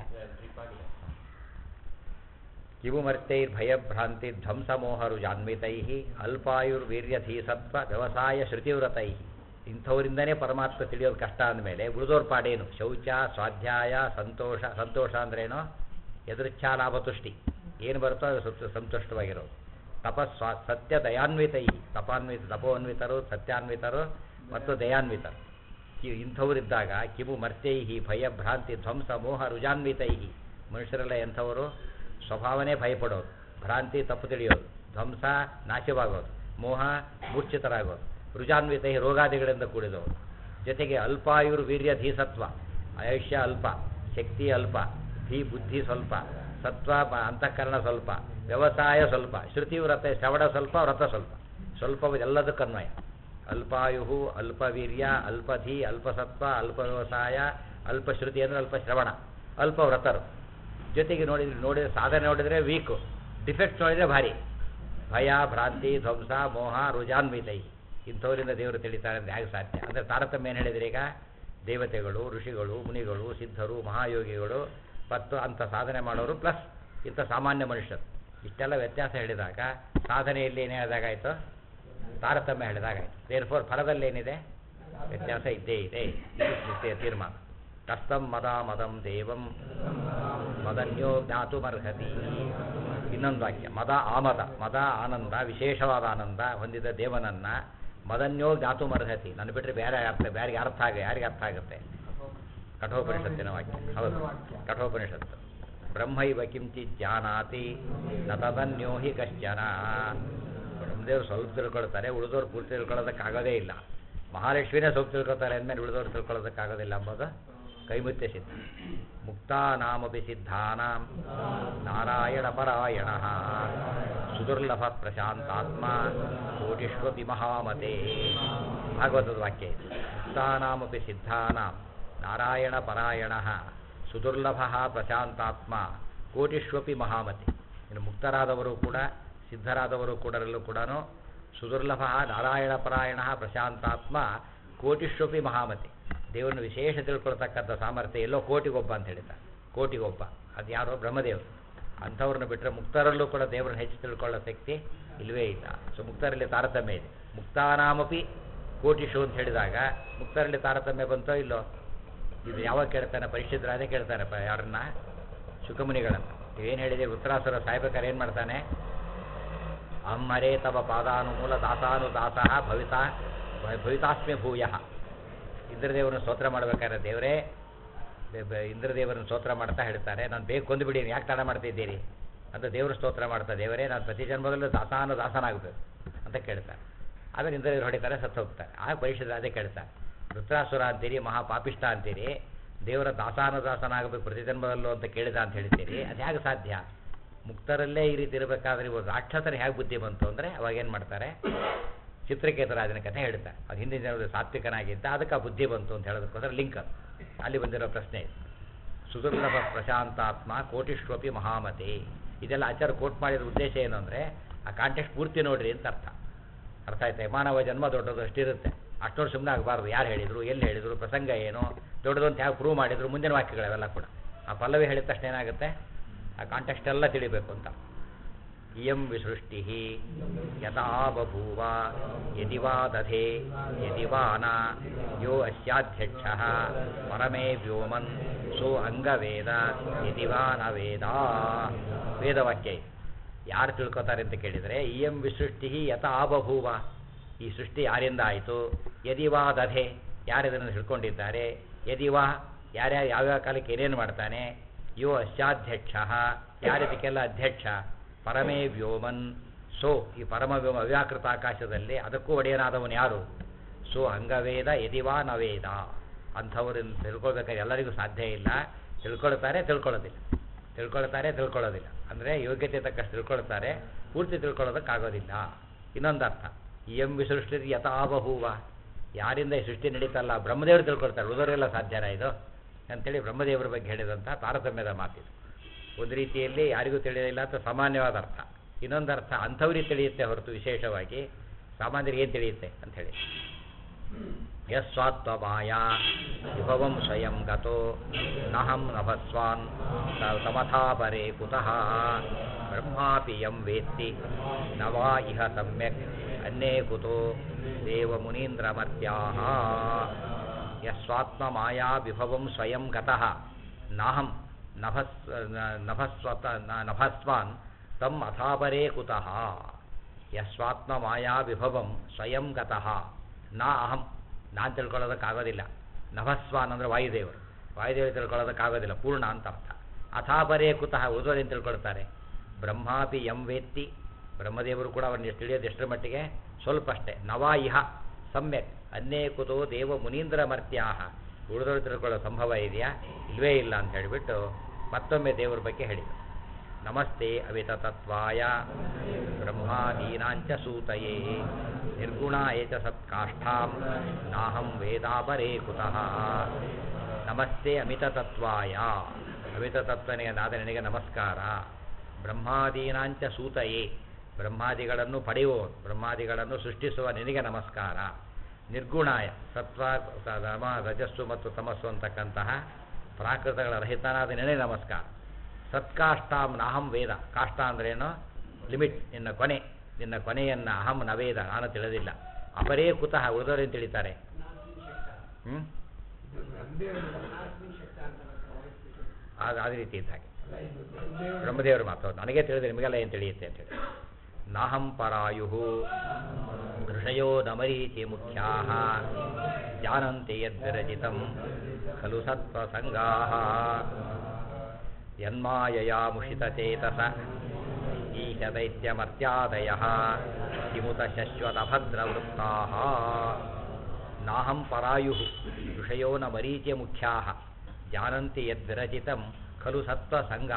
ಕಿವುಮರ್ತೈರ್ ಭಯಭ್ರಾಂತಿ ಧ್ವಂಸಮೋಹರು ಜಾನ್ವಿತೈ ಅಲ್ಪಾಯುರ್ವೀರ್ಯಧೀಸತ್ವ ವ್ಯವಸಾಯ ಶ್ರುತಿವ್ರತೈ ಇಂಥವರಿಂದನೇ ಪರಮಾತ್ಮ ತಿಳಿಯೋದು ಕಷ್ಟ ಅಂದಮೇಲೆ ಉಳಿದೋರ್ ಪಾಡೇನು ಶೌಚ ಸ್ವಾಧ್ಯಾಯ ಸಂತೋಷ ಸಂತೋಷ ಅಂದ್ರೇನು ಎದುರಿಚ್ಛಾ ಲಾಭತುಷ್ಟಿ ಏನು ಬರುತ್ತೋ ಅದು ಸುತ್ತ ಸಂತುಷ್ಟವಾಗಿರೋದು ತಪಸ್ವ ಸತ್ಯ ದಯಾನ್ವಿತೈ ತಪಾನ್ವಿತ ತಪೋನ್ವಿತರು ಸತ್ಯಾನ್ವಿತರು ಮತ್ತು ದಯಾನ್ವಿತರು ಕಿ- ಇಂಥವರಿದ್ದಾಗ ಕಿವು ಮರ್ತ್ಯೈಹಿ ಭಯಭ್ರಾಂತಿ ಧ್ವಂಸ ಮೋಹ ರುಜಾನ್ವಿತೈ ಮನುಷ್ಯರೆಲ್ಲ ಎಂಥವರು ಸ್ವಭಾವನೇ ಭಯಪಡೋದು ಭ್ರಾಂತಿ ತಪ್ಪು ತಿಳಿಯೋದು ಧ್ವಂಸ ನಾಶವಾಗೋದು ಮೋಹ ಮೂರ್ಛಿತರಾಗೋದು ರುಜಾನ್ವಿತೈ ರೋಗಾದಿಗಳಿಂದ ಕೂಡಿದವರು ಜೊತೆಗೆ ಅಲ್ಪಾಯುರ್ ವೀರ್ಯ ಧೀಸತ್ವ ಆಯುಷ್ಯ ಅಲ್ಪ ಶಕ್ತಿ ಅಲ್ಪ ಧೀ ಬುದ್ಧಿ ಸ್ವಲ್ಪ ಸತ್ವ ಮ- ಅಂತಃಕರಣ ಸ್ವಲ್ಪ ವ್ಯವಸಾಯ ಸ್ವಲ್ಪ ಶ್ರುತಿ ವ್ರತ ಶ್ರವಣ ಸ್ವಲ್ಪ ವ್ರತ ಸ್ವಲ್ಪ ಸ್ವಲ್ಪ ಎಲ್ಲದಕ್ಕೂ ಅನ್ವಯ ಅಲ್ಪಾಯು ಅಲ್ಪವೀರ್ಯ ಅಲ್ಪಧಿ ಅಲ್ಪಸತ್ವ ಅಲ್ಪ ವ್ಯವಸಾಯ ಅಲ್ಪ ಶ್ರುತಿ ಅಂದರೆ ಅಲ್ಪ ಶ್ರವಣ ಅಲ್ಪ ವ್ರತರು ಜೊತೆಗೆ ನೋಡಿದ್ರೆ ನೋಡಿದ್ರೆ ಸಾಧನೆ ನೋಡಿದರೆ ವೀಕು ಡಿಫೆಕ್ಟ್ ನೋಡಿದರೆ ಭಾರಿ ಭಯ ಭ್ರಾಂತಿ ಧ್ವಂಸ ಮೋಹ ರುಜಾನ್ವಿತೈ ಇಂಥವರಿಂದ ದೇವರು ತಿಳಿತಾರೆ ಅಂದರೆ ಹೇಗೆ ಸಾಧ್ಯ ಅಂದರೆ ತಾರತಮ್ಯ ಏನು ಹೇಳಿದ್ರೆ ಈಗ ದೇವತೆಗಳು ಋಷಿಗಳು ಮುನಿಗಳು ಸಿದ್ಧರು ಮಹಾಯೋಗಿಗಳು ಮತ್ತು ಅಂಥ ಸಾಧನೆ ಮಾಡೋರು ಪ್ಲಸ್ ಇಂಥ ಸಾಮಾನ್ಯ ಮನುಷ್ಯರು ಇಷ್ಟೆಲ್ಲ ವ್ಯತ್ಯಾಸ ಹೇಳಿದಾಗ ಸಾಧನೆಯಲ್ಲಿ ಏನೇ ಹೇಳಿದಾಗಾಯಿತು ತಾರತಮ್ಯ ಹೇಳಿದಾಗಾಯಿತು ದೇರ್ ಫೋರ್ ಫಲದಲ್ಲಿ ಏನಿದೆ ವ್ಯತ್ಯಾಸ ಇದ್ದೇ ಇದೆ ಇದು ನಿತ್ಯ ತೀರ್ಮಾನ ಕಸ್ತಂ ಮದ ಮದಂ ದೇವಂ ಮದನ್ಯೋ ಜ್ಞಾತುಮರ್ಹತಿ ಇನ್ನೊಂದು ವಾಕ್ಯ ಮದ ಆಮದ ಮದ ಆನಂದ ವಿಶೇಷವಾದ ಆನಂದ ಹೊಂದಿದ ದೇವನನ್ನ ಮದನ್ಯೋ ಜ್ಞಾತುಮರ್ಹತಿ ನನ್ನ ಬಿಟ್ಟರೆ ಬೇರೆ ಅರ್ಥ ಬೇರೆ ಅರ್ಥ ಆಗ ಯಾರಿಗೆ ಅರ್ಥ ಆಗುತ್ತೆ ಕಠೋಪನಿಷತ್ತಿನ ವಾಕ್ಯ ಹೌದು ಕಠೋಪನಿಷತ್ತು ಬ್ರಹ್ಮೈವ ಕಿಂಚಿತ್ ಜಾನಾತಿ ನ ತದನ್ಯೋ ಹಿ ಕಶ್ಚನ ಬ್ರಹ್ಮದೇವರು ಸ್ವಲ್ಪ ತಿಳ್ಕೊಳ್ತಾರೆ ಉಳಿದವ್ರು ಪೂರ್ತಿ ತಿಳ್ಕೊಳ್ಳೋದಕ್ಕಾಗೋದೇ ಇಲ್ಲ ಮಹಾಲಕ್ಷ್ಮಿನೇ ಸ್ವಲ್ಪ ತಿಳ್ಕೊತಾರೆ ಅಂದಮೇಲೆ ಉಳಿದವ್ರು ತಿಳ್ಕೊಳ್ಳೋದಕ್ಕಾಗೋದಿಲ್ಲ ಎಂಬುದು ಕೈಮುತ್ಯ ಸಿದ್ಧ ಮುಕ್ತಾನಾಮಪಿ ಸಿದ್ಧಾನಾಂ ನಾರಾಯಣ ಪರಾಯಣ ಸುದುರ್ಲಭ ಪ್ರಶಾಂತಾತ್ಮ ಕೋಟಿಷ್ವಪಿ ಮಹಾಮತೆ ಭಾಗವತದ ವಾಕ್ಯ ಇದು ಮುಕ್ತಾನಾಮಪಿ ಸಿದ್ಧಾನಾಂ ನಾರಾಯಣ ಪರಾಯಣ ಸುದುರ್ಲಭ ಪ್ರಶಾಂತಾತ್ಮ ಕೋಟಿಷ್ವಪಿ ಮಹಾಮತಿ ಇನ್ನು ಮುಕ್ತರಾದವರು ಕೂಡ ಸಿದ್ಧರಾದವರು ಕೂಡರಲ್ಲೂ ಕೂಡ ಸುದುರ್ಲಭ ನಾರಾಯಣ ಪರಾಯಣ ಪ್ರಶಾಂತಾತ್ಮ ಕೋಟಿಷ್ವಪಿ ಮಹಾಮತಿ ದೇವರನ್ನು ವಿಶೇಷ ತಿಳ್ಕೊಳ್ತಕ್ಕಂಥ ಸಾಮರ್ಥ್ಯ ಎಲ್ಲೋ ಕೋಟಿಗೊಬ್ಬ ಅಂತ ಹೇಳ್ತಾರೆ ಕೋಟಿಗೊಬ್ಬ ಅದು ಯಾರೋ ಬ್ರಹ್ಮದೇವರು ಅಂಥವ್ರನ್ನ ಬಿಟ್ಟರೆ ಮುಕ್ತರಲ್ಲೂ ಕೂಡ ದೇವರನ್ನ ಹೆಚ್ಚು ತಿಳ್ಕೊಳ್ಳೋ ಶಕ್ತಿ ಇಲ್ಲವೇ ಇಲ್ಲ ಸೊ ಮುಕ್ತರಲ್ಲಿ ತಾರತಮ್ಯ ಇದೆ ಮುಕ್ತಾನಾಮಪಿ ಕೋಟಿಷು ಅಂತ ಹೇಳಿದಾಗ ಮುಕ್ತರಲ್ಲಿ ತಾರತಮ್ಯ ಬಂತೋ ಇಲ್ಲೋ ಇದು ಯಾವಾಗ ಕೇಳ್ತಾನೆ ಪರಿಶುದ್ಧರಾದೇ ಕೇಳ್ತಾರೆ ಪ ಯಾರನ್ನ ಶುಕಮುನಿಗಳನ್ನು ಏನು ಹೇಳಿದೆ ವೃತ್ರಾಸುರ ಸಾಯ್ಬೇಕಾದ್ರೆ ಏನು ಮಾಡ್ತಾನೆ ಅಮ್ಮರೇ ತವ ಪಾದಾನುಮೂಲ ದಾಸಾನು ದಾಸಃ ಭವಿತಾ ಭವಿತಾಸ್ಮಿ ಭೂಯ ಇಂದ್ರದೇವರನ್ನು ಸ್ತೋತ್ರ ಮಾಡ್ಬೇಕಾದ್ರೆ ದೇವರೇ ಬೆ- ಬೆ- ಇಂದ್ರದೇವರನ್ನು ಸ್ತೋತ್ರ ಮಾಡ್ತಾ ಹೇಳ್ತಾರೆ ನಾನು ಬೇಗ ಕೊಂದುಬಿಡಿ ಯಾಕೆ ತಡ ಮಾಡ್ತಿದ್ದೀರಿ ಅಂತ ದೇವರು ಸ್ತೋತ್ರ ಮಾಡ್ತಾ ದೇವರೇ ನಾನು ಪ್ರತಿ ಜನ್ಮದಲ್ಲೂ ದಾಸಾನು ದಾಸನಾಗಬೇಕು ಅಂತ ಕೇಳ್ತಾರೆ ಆಮೇಲೆ ಇಂದ್ರದೇವರು ಹೊಡಿತಾರೆ ಸತ್ತು ಹೋಗ್ತಾರೆ ಆಗ ಪರಿಶುದ್ಧ ಅದೇ ಕೇಳ್ತಾರೆ ವೃತ್ರಾಸುರ ಅಂತೀರಿ ಮಹಾಪಾಪಿಷ್ಟ ಅಂತೀರಿ ದೇವರ ದಾಸಾನುದಾಸನಾಗಬೇಕು ಪ್ರತಿ ಜನ್ಮದಲ್ಲೂ ಅಂತ ಕೇಳಿದ ಅಂತ ಹೇಳ್ತೀರಿ ಅದು ಹೇಗೆ ಸಾಧ್ಯ ಮುಕ್ತರಲ್ಲೇ ಈ ರೀತಿ ಇರಬೇಕಾದ್ರೆ ಇವಾಗ ರಾಕ್ಷಸರು ಹೇಗೆ ಬುದ್ಧಿ ಬಂತು ಅಂದರೆ ಅವಾಗ ಏನು ಮಾಡ್ತಾರೆ ಚಿತ್ರಕೇತರಾಜನ ಕಥೆ ಹೇಳ್ತಾರೆ ಅದು ಹಿಂದಿನ ಜನರು ಸಾತ್ವಿಕನಾಗಿದ್ದ ಅದಕ್ಕೆ ಆ ಬುದ್ಧಿ ಬಂತು ಅಂತ ಹೇಳೋದಕ್ಕೋಸ್ಕರ ಲಿಂಕ್ ಅದು. ಅಲ್ಲಿ ಬಂದಿರೋ ಪ್ರಶ್ನೆ ಇದು ಸುದುರ್ಲಭ ಪ್ರಶಾಂತಾತ್ಮ ಕೋಟಿಷ್ವಪಿ ಮಹಾಮತಿ ಇದೆಲ್ಲ ಆಚಾರ ಕೋಟ್ ಮಾಡಿದ ಉದ್ದೇಶ ಏನು ಅಂದರೆ ಆ ಕಾಂಟೆಕ್ಸ್ಟ್ ಪೂರ್ತಿ ನೋಡ್ರಿ ಅಂತ ಅರ್ಥ ಅರ್ಥ ಆಯ್ತಾ ಮಾನವ ಜನ್ಮ ದೊಡ್ಡದು ಅಷ್ಟಿರುತ್ತೆ ಅಷ್ಟೊಂದು ಸುಮ್ಮನೆ ಆಗಬಾರ್ದು ಯಾರು ಹೇಳಿದರು ಎಲ್ಲಿ ಹೇಳಿದರು ಪ್ರಸಂಗ ಏನು ದೊಡ್ಡದು ಅಂತ ಯಾವ ಪ್ರೂವ್ ಮಾಡಿದ್ರು ಮುಂದಿನ ವಾಕ್ಯಗಳವೆಲ್ಲ ಕೂಡ ಆ ಪಲ್ಲವಿ ಹೇಳಿದ ತಕ್ಷಣ ಏನಾಗುತ್ತೆ ಆ ಕಾಂಟೆಕ್ಸ್ಟ್ ಎಲ್ಲ ತಿಳಿಬೇಕು ಅಂತ ಇಯಂ ವಿಸೃಷ್ಟಿ ಯಥಾ ಬಭೂವ ಯದಿ ವಾ ದಧೆ ಯದಿ ವಾ ನ ಯೋ ಅಸ್ಯಾಧ್ಯಕ್ಷ ಪರಮೇ ವ್ಯೋಮನ್ ಸೋ ಅಂಗವೇದ ಯದಿ ವಾ ನ ವೇದ ವೇದವಾಕ್ಯ ಇದು ಯಾರು ತಿಳ್ಕೊತಾರೆ ಅಂತ ಕೇಳಿದರೆ ಇಯಂ ವಿಸೃಷ್ಟಿ ಯಥಾ ಬಭೂವ ಈ ಸೃಷ್ಟಿ ಯಾರಿಂದ ಆಯಿತು ಯದಿ ವಾ ದಧೆ ಯಾರು ಇದನ್ನು ಹಿಡ್ಕೊಂಡಿದ್ದಾರೆ ಯದಿ ವಾ ಯಾರ್ಯಾರು ಯಾವ್ಯಾವ ಕಾಲಕ್ಕೆ ಏನೇನು ಮಾಡ್ತಾನೆ ಯೋ ಅಸ್ಯಾಧ್ಯಕ್ಷ ಯಾರಿದಕ್ಕೆಲ್ಲ ಅಧ್ಯಕ್ಷ ಪರಮೇ ವ್ಯೋಮನ್ ಸೋ ಈ ಪರಮ ವ್ಯೋಮ ಅವ್ಯಾಕೃತ ಆಕಾಶದಲ್ಲಿ ಅದಕ್ಕೂ ಒಡೆಯನಾದವನು ಯಾರು ಸೋ ಅಂಗವೇದ ಯದಿವಾ ನವೇದ ಅಂಥವ್ರು ತಿಳ್ಕೊಳ್ಬೇಕಾದ್ರೆ ಎಲ್ಲರಿಗೂ ಸಾಧ್ಯ ಇಲ್ಲ ತಿಳ್ಕೊಳ್ತಾರೆ ತಿಳ್ಕೊಳ್ಳೋದಿಲ್ಲ ತಿಳ್ಕೊಳ್ತಾರೆ ತಿಳ್ಕೊಳ್ಳೋದಿಲ್ಲ ಅಂದರೆ ಯೋಗ್ಯತೆ ತಕ್ಕಷ್ಟು ತಿಳ್ಕೊಳ್ತಾರೆ ಪೂರ್ತಿ ತಿಳ್ಕೊಳ್ಳೋದಕ್ಕಾಗೋದಿಲ್ಲ ಇನ್ನೊಂದು ಅರ್ಥ ಎಂ ವಿಸೃಷ್ಟಿ ಯಥಾಬಹೂವ ಯಾರಿಂದ ಈ ಸೃಷ್ಟಿ ನಡೀತಲ್ಲ ಬ್ರಹ್ಮದೇವರು ತಿಳ್ಕೊಳ್ತಾರೆ ಉಳಿದವರೆಲ್ಲ ಸಾಧ್ಯನಾ ಇದು ಅಂತೇಳಿ ಬ್ರಹ್ಮದೇವರ ಬಗ್ಗೆ ಹೇಳಿದಂಥ ತಾರತಮ್ಯದ ಮಾತಿದು ಒಂದು ರೀತಿಯಲ್ಲಿ ಯಾರಿಗೂ ತಿಳಿಯೋದಿಲ್ಲ ಅಂತ ಸಾಮಾನ್ಯವಾದ ಅರ್ಥ ಇನ್ನೊಂದು ಅರ್ಥ ಅಂಥವ್ರಿಗೆ ತಿಳಿಯುತ್ತೆ ಹೊರತು ವಿಶೇಷವಾಗಿ ಸಾಮಾನ್ಯರಿಗೆ ಏನು ತಿಳಿಯುತ್ತೆ ಅಂಥೇಳಿ ಯಸ್ವಾತ್ವಮಾಯಾ ವಿಭವಂ ಸ್ವಯಂ ಗತೋ ನಹಂ ನಭಸ್ವಾನ್ ತ- ತಮಥಾ ಪರೇ ಕುತಃ ಬ್ರಹ್ಮಾಪಿ ಯಂ ವೇತ್ತಿ ನ ವಾ ಇಹ ಸಮ್ಯಕ್ ಅನ್ಯೇ ಕುತೋ ದೇವಮುನೀಂದ್ರಮರ್ತ್ಯಾಹ ಯಸ್ವಾತ್ಮಮಾಯಾ ವಿಭವಂ ಸ್ವಯಂ ಗತಃ ನಾಹಂ ನಭಸ್ ನ- ನಭಸ್ವತ ನ- ನಭಸ್ವಾನ್ ತಮ್ ಅಥಾಪರೇ ಕುತಃ ಯಸ್ವಾತ್ಮಮಾಯಾ ವಿಭವಂ ಸ್ವಯಂ ಗತಃ ನಾ ಅಹಂ ನಾನು ತಿಳ್ಕೊಳ್ಳೋದಕ್ಕಾಗೋದಿಲ್ಲ ನಭಸ್ವಾನ್ ಅಂದರೆ ವಾಯುದೇವರು ವಾಯುದೇವರು ತಿಳ್ಕೊಳ್ಳೋದಕ್ಕಾಗೋದಿಲ್ಲ ಪೂರ್ಣ ಅಂತ ಅರ್ಥ ಅಥಾಪರೇ ಕುತಃ ಉಳಿದವರೇನು ತಿಳ್ಕೊಳ್ತಾರೆ ಬ್ರಹ್ಮಾಪಿ ಯಂ ವೇತ್ತಿ ಬ್ರಹ್ಮದೇವರು ಕೂಡ ಅವರನ್ನು ಎಷ್ಟು ತಿಳಿಯೋದು ಎಷ್ಟರ ಮಟ್ಟಿಗೆ ಸ್ವಲ್ಪ ಅಷ್ಟೇ ನವಾ ಇಹ ಸಮ್ಯಕ್ ಅನ್ಯೇ ಕುತೋ ದೇವ ಮುನೀಂದ್ರ ಮರ್ತ್ಯಾಹ ಉಳಿದವರು ತಿಳ್ಕೊಳ್ಳೋ ಸಂಭವ ಇದೆಯಾ ಇಲ್ವೇ ಇಲ್ಲ ಅಂತ ಹೇಳಿಬಿಟ್ಟು ಮತ್ತೊಮ್ಮೆ ದೇವರ ಬಗ್ಗೆ ಹೇಳಿದರು ನಮಸ್ತೆ ಅವಿತತತ್ವಾಯ ಬ್ರಹ್ಮಾದೀನಾಂಚ ಸೂತಯೇ ನಿರ್ಗುಣಾಯ ಚ ಸತ್ಕಾಷ್ಠಾಂ ನಾಹಂ ವೇದಾಪರೇ ಕುತಃ ನಮಸ್ತೆ ಅಮಿತತತ್ವಾಯ ಅಮಿತತತ್ವನಿಗೆ ನಾದ ನಿನಗೆ ನಮಸ್ಕಾರ ಬ್ರಹ್ಮಾದೀನಾಂಚ ಸೂತಯೇ ಬ್ರಹ್ಮಾದಿಗಳನ್ನು ಪಡೆಯುವವನು ಬ್ರಹ್ಮಾದಿಗಳನ್ನು ಸೃಷ್ಟಿಸುವ ನಿನಗೆ ನಮಸ್ಕಾರ ನಿರ್ಗುಣಾಯ ಸತ್ವ ಸ- ರಮ ರಜಸ್ಸು ಮತ್ತು ತಮಸ್ಸು ಅಂತಕ್ಕಂತಹ ಪ್ರಾಕೃತಗಳ ರಹಿತನಾದ ನಿನಗೆ ನಮಸ್ಕಾರ ಸತ್ಕಾಷ್ಟಾಂ ನಾಹಂ ವೇದ ಕಾಷ್ಟ ಅಂದ್ರೇನು ಲಿಮಿಟ್ ನಿನ್ನ ಕೊನೆ ನಿನ್ನ ಕೊನೆಯನ್ನು ಅಹಂ ನವೇದ ನಾನು ತಿಳಿದಿಲ್ಲ ಅಪರೇ ಕುತಃ ಉಳಿದವರೇನು ತಿಳಿತಾರೆ ಹ್ಞೂ ಆದ ಅದೇ ರೀತಿ ಇದ್ದ ಹಾಗೆ ಬ್ರಹ್ಮದೇವರು ಮಾತು ನನಗೆ ತಿಳಿದ್ರೆ ನಿಮಗೆಲ್ಲ ಏನು ತಿಳಿಯುತ್ತೆ ಅಂತೇಳಿ ನಾಹಂ ಪರಾಯು ಋಷಯೋ ನಮರೀತಿ ಮುಖ್ಯಾ ಜಾನಂತೆ ಯದ್ವಿರಚಿತಂ ಖಲು ಸತ್ವಸಂಗಾ ಯನ್ಮಾಯಯಾ ಮುಷಿತಚೇತಸ ಈಶ ದೈತ್ಯಮರ್ತ್ಯಾದಯ ಕಿಮುತ ಶಶ್ವತಭದ್ರವೃತ್ತಾ ನಾಹಂ ಪರಾಯು ಋಷಯೋ ನ ಮರೀಚ್ಯ ಮುಖ್ಯಾ ಜಾನಂತಿ ಯದ್ವಿರಚಿತಂ ಖಲು ಸತ್ವಸಂಗಾ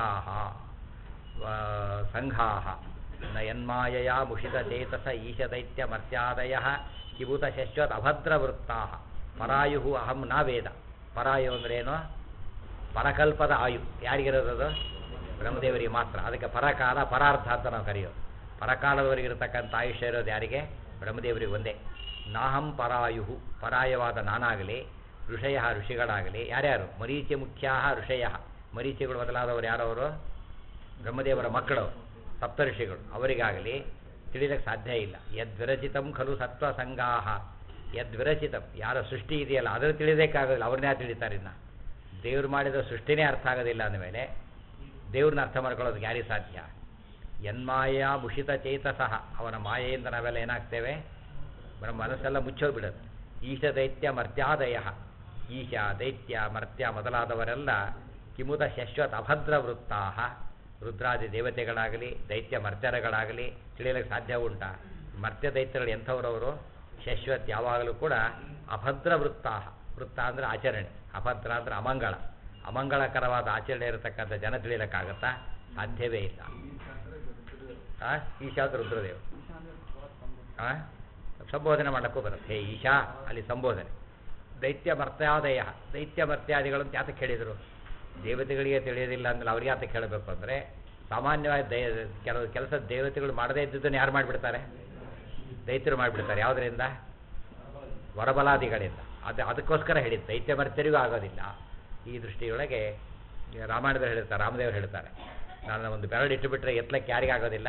ಸಂಘಾ ನ ಯನ್ಮಾಯಯಾ ಮುಷಿತಚೇತಸ ಈಶದೈತ್ಯಮರ್ತ್ಯಾದಯ ಕಿಬುತ ಶಶ್ವತ್ ಅಭದ್ರವೃತ್ತಾ ಪರಾಯು ಅಹಂ ನ ವೇದ ಪರಾಯು ಅಂದ್ರೇನು ಪರಕಲ್ಪದ ಆಯು ಯಾರಿಗಿರೋದು ಬ್ರಹ್ಮದೇವರಿಗೆ ಮಾತ್ರ ಅದಕ್ಕೆ ಪರಕಾಲ ಪರಾರ್ಥ ಅಂತ ನಾವು ಕರೆಯೋದು ಪರಕಾಲದವರೆಗಿರತಕ್ಕಂಥ ಆಯುಷ್ಯ ಇರೋದು ಯಾರಿಗೆ ಬ್ರಹ್ಮದೇವರಿಗೆ ಒಂದೇ ನಾಹಂ ಪರಾಯು ಪರಾಯವಾದ ನಾನಾಗಲಿ ಋಷಯ ಋಷಿಗಳಾಗಲಿ ಯಾರ್ಯಾರು ಮರೀಚಿ ಮುಖ್ಯಾ ಋಷಯ ಮರೀಚಿಗಳು ಮೊದಲಾದವರು ಯಾರವರು ಬ್ರಹ್ಮದೇವರ ಮಕ್ಕಳು ಸಪ್ತಋಷಿಗಳು ಅವರಿಗಾಗಲಿ ತಿಳಿಯಲಿಕ್ಕೆ ಸಾಧ್ಯ ಇಲ್ಲ ಯದ್ವಿರಚಿತಂ ಖಲು ಸತ್ವಸಂಗಾಹ ಯದ್ವಿರಚಿತಂ ಯಾರ ಸೃಷ್ಟಿ ಇದೆಯಲ್ಲ ಅದನ್ನು ತಿಳಿಯೋದಕ್ಕಾಗೋದಿಲ್ಲ ಅವ್ರನ್ನೇ ಯಾರು ತಿಳಿತಾರೆ ಇನ್ನು ದೇವ್ರು ಮಾಡಿದ ಸೃಷ್ಟಿನೇ ಅರ್ಥ ಆಗೋದಿಲ್ಲ ಅಂದಮೇಲೆ ದೇವ್ರನ್ನ ಅರ್ಥ ಮಾಡ್ಕೊಳ್ಳೋದಕ್ಕೆ ಯಾರಿಗೆ ಸಾಧ್ಯ ಯನ್ಮಾಯ ಮುಷಿತ ಚೇತಸಃ ಅವನ ಮಾಯೆಯಿಂದ ನಾವೆಲ್ಲ ಏನಾಗ್ತೇವೆ ನಮ್ಮ ಮನಸ್ಸೆಲ್ಲ ಮುಚ್ಚೋಗ್ಬಿಡುತ್ತೆ ಈಶ ದೈತ್ಯ ಮರ್ತ್ಯಾದಯ ಈಶ ದೈತ್ಯ ಮರ್ತ್ಯ ಮೊದಲಾದವರೆಲ್ಲ ಕಿಮುತ ಶಶ್ವತ್ ಅಭದ್ರ ವೃತ್ತಾ ರುದ್ರಾದಿ ದೇವತೆಗಳಾಗಲಿ ದೈತ್ಯ ಮರ್ತ್ಯರಗಳಾಗಲಿ ತಿಳಿಯಲಿಕ್ಕೆ ಸಾಧ್ಯ ಉಂಟಾ ಮರ್ತ್ಯ ದೈತ್ಯಗಳು ಎಂಥವ್ರವರು ಶಶ್ವತ್ ಯಾವಾಗಲೂ ಕೂಡ ಅಭದ್ರ ವೃತ್ತಾ ವೃತ್ತ ಅಂದರೆ ಆಚರಣೆ ಅಭದ್ರ ಅಂದರೆ ಅಮಂಗಳ ಅಮಂಗಳಕರವಾದ ಆಚರಣೆ ಇರತಕ್ಕಂಥ ಜನ ತಿಳಿಯಲಿಕ್ಕಾಗತ್ತಾ ಸಾಧ್ಯವೇ ಇಲ್ಲ ಆ ಈಶಾದ ರುದ್ರದೇವ ಆ ಸಂಬೋಧನೆ ಮಾಡಕ್ಕೂ ಬರುತ್ತೆ ಹೇ ಈಶಾ ಅಲ್ಲಿ ಸಂಬೋಧನೆ ದೈತ್ಯ ಮರ್ತ್ಯಾದಯ ದೈತ್ಯ ಮರ್ತ್ಯಾದಿಗಳು ಅಂತ ಯಾತಕ್ಕೆ ಹೇಳಿದರು ದೇವತೆಗಳಿಗೆ ತಿಳಿಯೋದಿಲ್ಲ ಅಂದ್ರೆ ಅವ್ರಿಗೆ ಯಾತಕ್ಕೆ ಹೇಳಬೇಕು ಅಂದರೆ ಸಾಮಾನ್ಯವಾಗಿ ದೈ ಕೆಲವು ಕೆಲಸ ದೇವತೆಗಳು ಮಾಡದೇ ಇದ್ದುದನ್ನು ಯಾರು ಮಾಡಿಬಿಡ್ತಾರೆ ದೈತ್ಯರು ಮಾಡಿಬಿಡ್ತಾರೆ ಯಾವುದರಿಂದ ವರಬಲಾದಿಗಳಿಂದ ಅದು ಅದಕ್ಕೋಸ್ಕರ ಹೇಳಿದ್ದು ದೈತ್ಯ ಮರ್ತ್ಯರಿಗೂ ಆಗೋದಿಲ್ಲ ಈ ದೃಷ್ಟಿಯೊಳಗೆ ರಾಮಾಯಣದಲ್ಲಿ ಹೇಳ್ತಾರೆ ರಾಮದೇವರು ಹೇಳ್ತಾರೆ ನಾನು ಒಂದು ಬೆರಳಿಟ್ಟು ಬಿಟ್ಟರೆ ಎತ್ತಲಕ್ಕೆ ಯಾರಿಗೂ ಆಗೋದಿಲ್ಲ